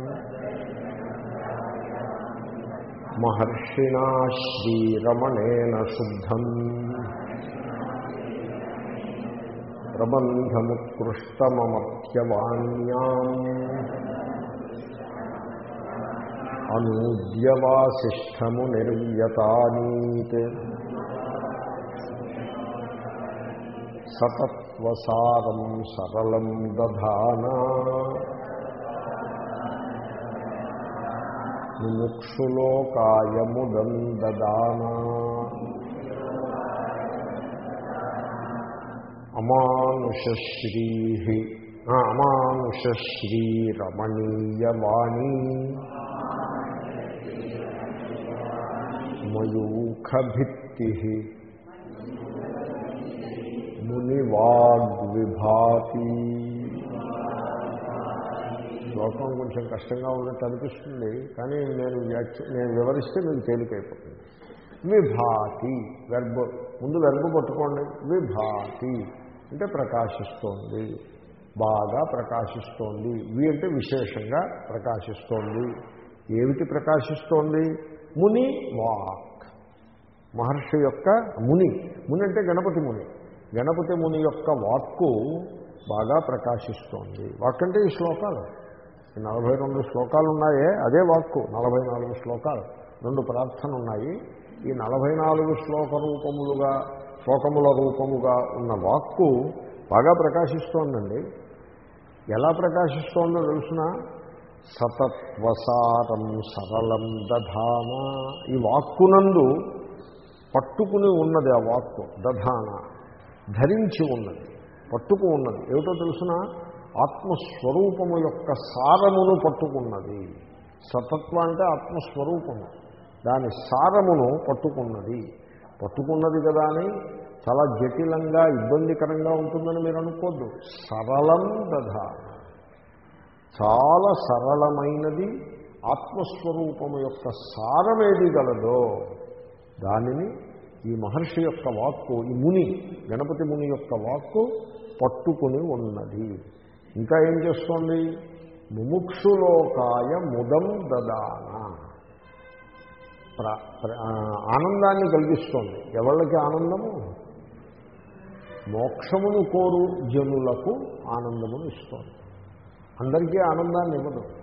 Speaker 1: మహర్షిణా శ్రీరమణేన శుద్ధం ప్రబంధముత్కృష్టమమర్త్యవాణ్యాం అనూద్యవాసిష్టము నిర్వ్యతానీత్ సతత్వసారం సరళం దధానా ముముక్షులోకాయముదం దదానా అమానుషశ్రీ అమానుషశ్రీరమణీయవాణీ మయూఖభిత్తి మునివాగ్విభాతి శ్లోకం కొంచెం కష్టంగా ఉన్నట్టు అనిపిస్తుంది కానీ నేను వ్యాఖ్య నేను వివరిస్తే మీకు తేలికైపోతుంది విభాతి వెర్బ్ ముందు వెర్బ్ పట్టుకోండి విభాతి అంటే ప్రకాశిస్తోంది బాగా ప్రకాశిస్తోంది వి అంటే విశేషంగా ప్రకాశిస్తోంది ఏమిటి ప్రకాశిస్తోంది ముని వాక్ మహర్షి యొక్క ముని ముని అంటే గణపతి ముని గణపతి ముని యొక్క వాక్కు బాగా ప్రకాశిస్తోంది వాక్ అంటే ఈ శ్లోకాలు ఈ నలభై రెండు శ్లోకాలు ఉన్నాయే అదే వాక్కు నలభై నాలుగు శ్లోకాలు రెండు ప్రార్థన ఉన్నాయి ఈ నలభై నాలుగు శ్లోక రూపములుగా శ్లోకముల రూపముగా ఉన్న వాక్కు బాగా ప్రకాశిస్తోందండి ఎలా ప్రకాశిస్తోందో తెలుసిన సతత్వసారం సరళం దధాన ఈ వాక్కునందు పట్టుకుని ఉన్నది ఆ వాక్కు దధాన ధరించి ఉన్నది పట్టుకు ఉన్నది ఏమిటో తెలుసిన ఆత్మస్వరూపము యొక్క సారమును పట్టుకున్నది సతత్వ అంటే ఆత్మస్వరూపము దాని సారమును పట్టుకున్నది పట్టుకున్నది కదా అని చాలా జటిలంగా ఇబ్బందికరంగా ఉంటుందని మీరు అనుకోద్దు సరళం దధాన చాలా సరళమైనది ఆత్మస్వరూపము యొక్క సారమేది గలదో దానిని ఈ మహర్షి యొక్క వాక్కు ఈ ముని గణపతి ముని యొక్క వాక్కు పట్టుకుని ఉన్నది ఇంకా ఏం చేస్తోంది ముముక్షులోకాయ ముదం దదాన ప్ర ప్ర- ఆ, ఆనందాన్ని కలిగిస్తోంది ఎవళ్ళకి ఆనందము మోక్షమును కోరు జనులకు ఆనందమును ఇస్తోంది అందరికీ ఆనందాన్ని ఇవ్వదు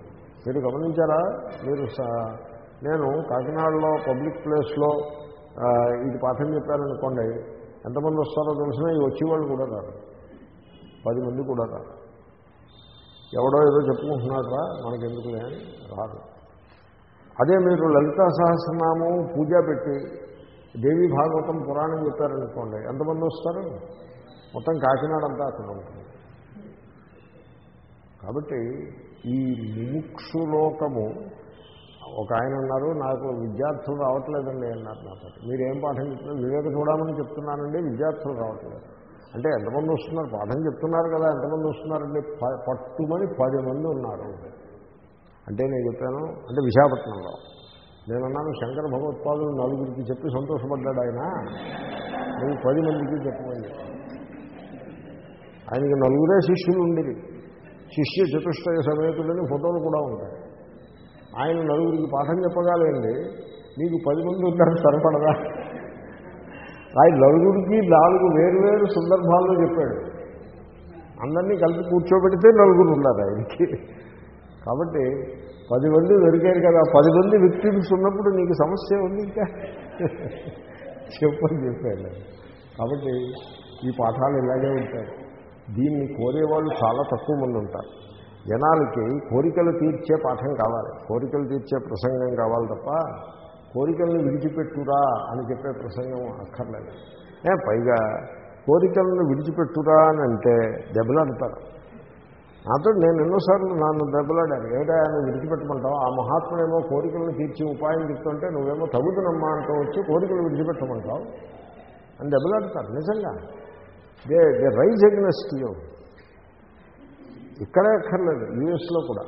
Speaker 1: మీరు గమనించారా మీరు స- నేను కాకినాడలో పబ్లిక్ ప్లేస్లో ఆ, ఇది పాఠం చెప్పారనుకోండి ఎంతమంది వస్తారో తెలిసినా ఈ వచ్చేవాళ్ళు కూడా రారు పది మంది కూడా రారు ఎవడో ఏదో చెప్పుకుంటున్నాడు రా మనకెందుకులే అని రాదు అదే మీరు లలితా సహస్రనామం పూజ పెట్టి దేవి భాగవతం పురాణం చెప్పారనుకోండి ఎంతమంది వస్తారు మొత్తం కాకినాడ అంతా అక్కడ ఉంటుంది కాబట్టి ఈ ముముక్షులోకము ఒక ఆయన అన్నారు నాకు విద్యార్థులు రావట్లేదండి అన్నారు నాతో మీరేం పాఠం చెప్తున్నారు వివేక చూడమని చెప్తున్నానండి విద్యార్థులు రావట్లేదు అంటే ఎంతమంది వస్తున్నారు పాఠం చెప్తున్నారు కదా ఎంతమంది వస్తున్నారండి ప- పట్టుమని పది మంది ఉన్నారు అంటే నేను చెప్పాను అంటే విశాఖపట్నంలో నేను అన్నాను శంకర భగవత్పాదులు నలుగురికి చెప్పి సంతోషపడ్డాడు ఆయన నువ్వు పది మందికి చెప్పమని చెప్పాను ఆయనకి నలుగురే శిష్యులు ఉండేది శిష్య చతుష్టయ సమేతులని ఫోటోలు కూడా ఉంటాయి ఆయన నలుగురికి పాఠం చెప్పగాలండి నీకు పది మంది ఉన్నారు సరిపడదా ఆయన నలుగురికి నాలుగు వేరు వేరు సందర్భాల్లో చెప్పాడు అందరినీ కలిపి కూర్చోబెడితే నలుగురు ఉన్నారు ఆయనకి కాబట్టి పది మంది దొరికారు కదా పది మంది విక్టిమ్స్ ఉన్నప్పుడు నీకు సమస్య ఉంది ఇంకా చెప్పని చెప్పాడు కాబట్టి ఈ పాఠాలు ఇలాగే ఉంటాయి దీన్ని కోరేవాళ్ళు చాలా తక్కువ మంది ఉంటారు జనాలకి కోరికలు తీర్చే పాఠం కావాలి కోరికలు తీర్చే ప్రసంగం కావాలి తప్ప కోరికలను విడిచిపెట్టురా అని చెప్పే ప్రసంగం అక్కర్లేదు ఏ పైగా కోరికలను విడిచిపెట్టురా అని అంటే దెబ్బలాడతారు నాతో నేను ఎన్నోసార్లు నన్ను దెబ్బలాడాను ఏడా నువ్వు విడిచిపెట్టమంటావు ఆ మహాత్ముడేమో కోరికలను తీర్చి ఉపాయం చెప్తుంటే నువ్వేమో తగుదనమ్మా అంటూ వచ్చి కోరికలు విడిచిపెట్టమంటావు అని దెబ్బలాడతారు నిజంగా they they rise against you ఇక్కడే అక్కర్లేదు యూఎస్లో కూడా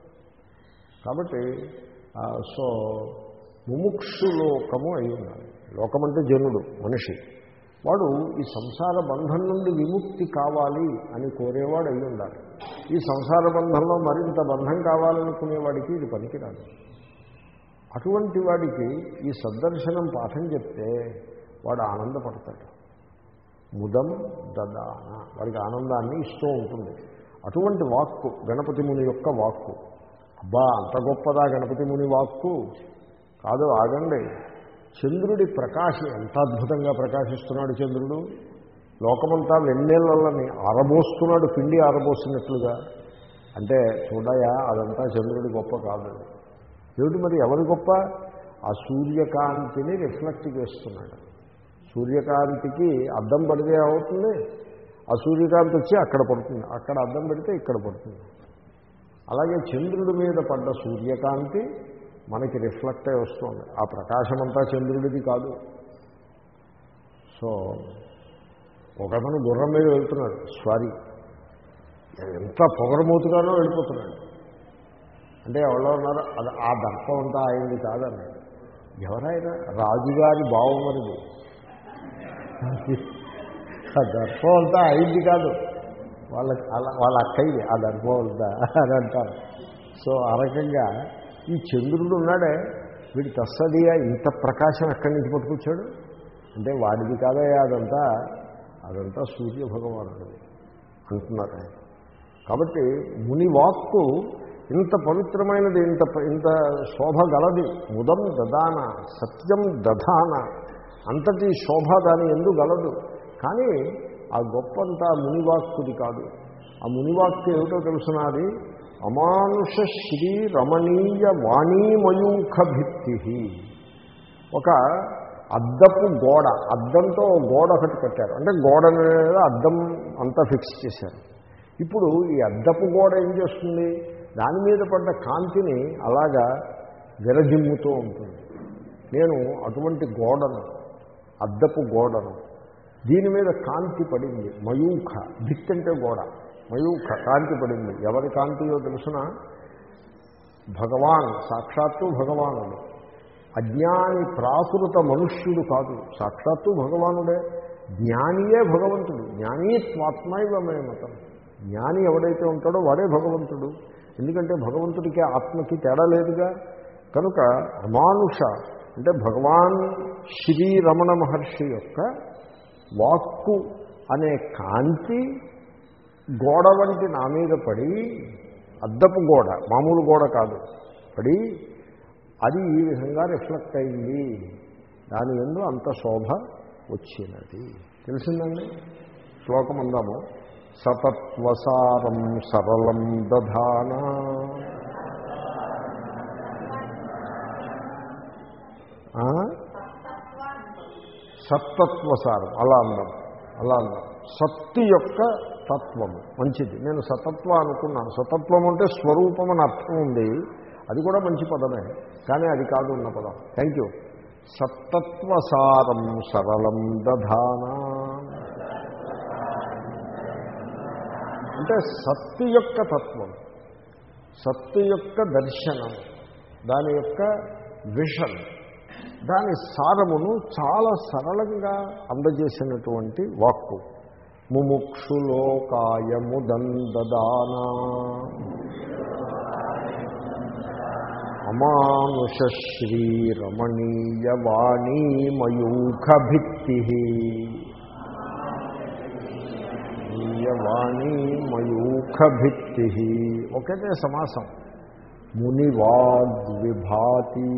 Speaker 1: కాబట్టి ఆ, సో ముముక్షు లోకము అయి ఉండాలి లోకం అంటే జనుడు మనిషి వాడు ఈ సంసార బంధం నుండి విముక్తి కావాలి అని కోరేవాడు అయి ఉండాలి ఈ సంసార బంధంలో మరింత బంధం కావాలనుకునేవాడికి ఇది పనికిరాదు అటువంటి వాడికి ఈ సద్దర్శనం పాఠం చెప్తే వాడు ఆనందపడతాడు ముదం దదాన వాడికి ఆనందాన్ని ఇస్తూ ఉంటుంది అటువంటి వాక్కు గణపతి ముని యొక్క వాక్కు అబ్బా అంత గొప్పదా గణపతి ముని వాక్కు కాదు ఆగండి చంద్రుడి ప్రకాశం ఎంత అద్భుతంగా ప్రకాశిస్తున్నాడు చంద్రుడు లోకమంతా వెన్నెలని ఆరబోస్తున్నాడు పిండి ఆరబోసినట్లుగా అంటే చూడయా అదంతా చంద్రుడి గొప్ప కాదు ఏమిటి మరి ఎవరి గొప్ప ఆ సూర్యకాంతిని రిఫ్లెక్ట్ చేస్తున్నాడు సూర్యకాంతికి అద్దం పడితే అవుతుంది ఆ సూర్యకాంతి వచ్చి అక్కడ పడుతుంది అక్కడ అద్దం పెడితే ఇక్కడ పడుతుంది అలాగే చంద్రుడి మీద పడ్డ సూర్యకాంతి మనకి రిఫ్లెక్ట్ అయి వస్తుంది ఆ ప్రకాశం అంతా చంద్రుడిది కాదు సో ఒకతను గుర్రం మీద వెళ్తున్నాడు స్వారీ ఎంత పొగరమూతుగానో వెళ్ళిపోతున్నాడు అంటే ఎవరో ఉన్నారు అది ఆ దర్పం అంతా అయింది కాదన్నాడు ఎవరైనా రాజుగారి బావమరిది ఆ దర్పం అంతా అయింది కాదు వాళ్ళ అలా వాళ్ళ అక్కయ్యది ఆ దర్పం అంతా అని అంటారు సో ఆ రకంగా ఈ చంద్రుడు ఉన్నాడే వీడి తస్సదియా ఇంత ప్రకాశం ఎక్కడి నుంచి పట్టుకొచ్చాడు అంటే వాడిది కాదయ్యా అదంతా అదంతా సూర్య భగవానుడు అంటున్నారు ఆయన కాబట్టి ముని వాక్కు ఇంత పవిత్రమైనది ఇంత ఇంత శోభ గలది ముదం దదాన సత్యం దధాన అంతటి శోభ దాని ఎందు గలదు కానీ ఆ గొప్పంతా మునివాక్కుది కాదు ఆ మునివాక్కు ఏమిటో తెలుసున్నది అమానుష శ్రీ రమణీయ వాణీమయూఖ భిత్తి ఒక అద్దపు గోడ అద్దంతో ఓ గోడ ఒకటి కట్టారు అంటే గోడ మీద అద్దం అంతా ఫిక్స్ చేశారు ఇప్పుడు ఈ అద్దపు గోడ ఏం చేస్తుంది దాని మీద పడ్డ కాంతిని అలాగా విరజిమ్ముతూ ఉంటుంది నేను అటువంటి గోడను అద్దపు గోడను దీని మీద కాంతి పడింది మయూఖ దిక్ అంటే గోడ మయూఖ కాంతి పడింది ఎవరి కాంతియో తెలుసిన భగవాన్ సాక్షాత్తు భగవానుడు అజ్ఞాని ప్రాకృత మనుష్యుడు కాదు సాక్షాత్తు భగవానుడే జ్ఞానియే భగవంతుడు జ్ఞానీ స్వాత్మైవ మే మతం జ్ఞాని ఎవడైతే ఉంటాడో వాడే భగవంతుడు ఎందుకంటే భగవంతుడికి ఆత్మకి తేడా లేదుగా కనుక అమానుష అంటే భగవాన్ శ్రీ రమణ మహర్షి యొక్క వాక్కు అనే కాంతి గోడ వంటి నా మీద పడి అద్దపు గోడ మామూలు గోడ కాదు పడి అది ఈ విధంగా రిఫ్లెక్ట్ అయింది దాని ఎందు అంత శోభ వచ్చినది తెలిసిందండి శ్లోకం అందాము సతత్వసారం సరళం దధానా ఆ? సత్తత్వసారం అలా అందాం అలా అందాం సత్తు యొక్క తత్వము మంచిది నేను సతత్వ అనుకున్నాను సతత్వం అంటే స్వరూపం అని అర్థం ఉంది అది కూడా మంచి పదమే కానీ అది కాదు ఉన్న పదం థ్యాంక్ యూ సత్తత్వసారం సరళం దధానా అంటే సత్తు యొక్క తత్వం సత్తు యొక్క దర్శనం దాని యొక్క విషన్ దాని సారమును చాలా సరళంగా అందజేసినటువంటి వాక్కు ముముక్షులోకాయముదందదానా అమానుష శ్రీరమణీయవాణీ మయూఖభిత్తి వాణీ మయూఖభిత్తి ఒకటే సమాసం మునివాగ్విభాతి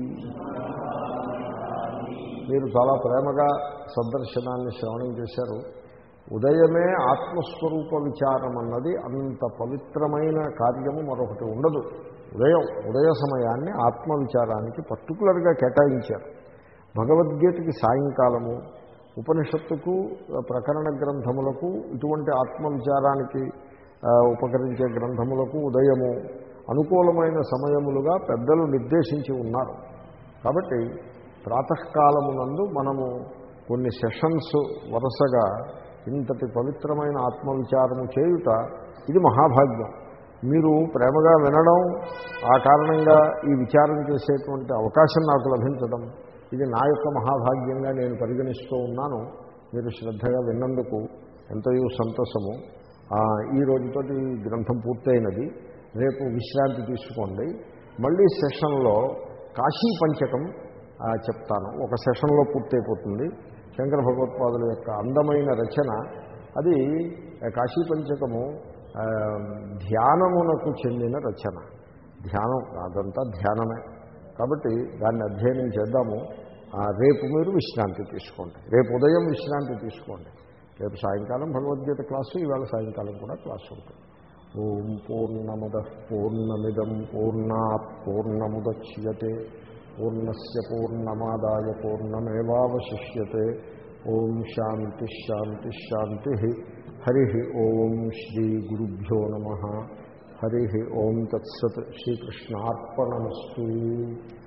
Speaker 1: మీరు చాలా ప్రేమగా సందర్శనాన్ని శ్రవణం చేశారు ఉదయమే ఆత్మస్వరూప విచారం అన్నది అంత పవిత్రమైన కార్యము మరొకటి ఉండదు ఉదయం ఉదయ సమయాన్ని ఆత్మ విచారానికి పర్టికులర్గా కేటాయించారు భగవద్గీతకి సాయంకాలము ఉపనిషత్తుకు ప్రకరణ గ్రంథములకు ఇటువంటి ఆత్మ విచారానికి ఆ, ఉపకరించే గ్రంథములకు ఉదయము అనుకూలమైన సమయములుగా పెద్దలు నిర్దేశించి ఉన్నారు కాబట్టి ప్రాతకాలమునందు మనము కొన్ని సెషన్స్ వరుసగా ఇంతటి పవిత్రమైన ఆత్మవిచారము చేయుట ఇది మహాభాగ్యం మీరు ప్రేమగా వినడం ఆ కారణంగా ఈ విచారం చేసేటువంటి అవకాశం నాకు లభించడం ఇది నా యొక్క మహాభాగ్యంగా నేను పరిగణిస్తూ ఉన్నాను మీరు శ్రద్ధగా విన్నందుకు ఎంతయో సంతోషము ఆ, ఈ రోజుతోటి ఈ గ్రంథం పూర్తయినది రేపు విశ్రాంతి తీసుకోండి మళ్ళీ సెషన్లో కాశీ పంచకం ఆ, చెప్తాను ఒక సెషన్లో పూర్తయిపోతుంది శంకర భగవత్పాదుల యొక్క అందమైన రచన అది ఆ, కాశీ పంచకము ఆ, ధ్యానమునకు చెందిన రచన ధ్యానం అదంతా ధ్యానమే కాబట్టి దాన్ని అధ్యయనం చేద్దాము ఆ, రేపు మీరు విశ్రాంతి తీసుకోండి రేపు ఉదయం విశ్రాంతి తీసుకోండి రేపు సాయంకాలం భగవద్గీత క్లాసు ఈవేళ సాయంకాలం కూడా క్లాసు ఉంటుంది ఓం పూర్ణముద పూర్ణమిదం పూర్ణాత్ పూర్ణముద్యతే పూర్ణస్ పూర్ణమాదాయ పూర్ణమేవాశిష్యతే ఓం శాంతి శాంతి శాంతి హరి ఓం శ్రీ గురుభ్యో నమ హరి ఓం తత్సత్ శ్రీకృష్ణార్పణమస్తు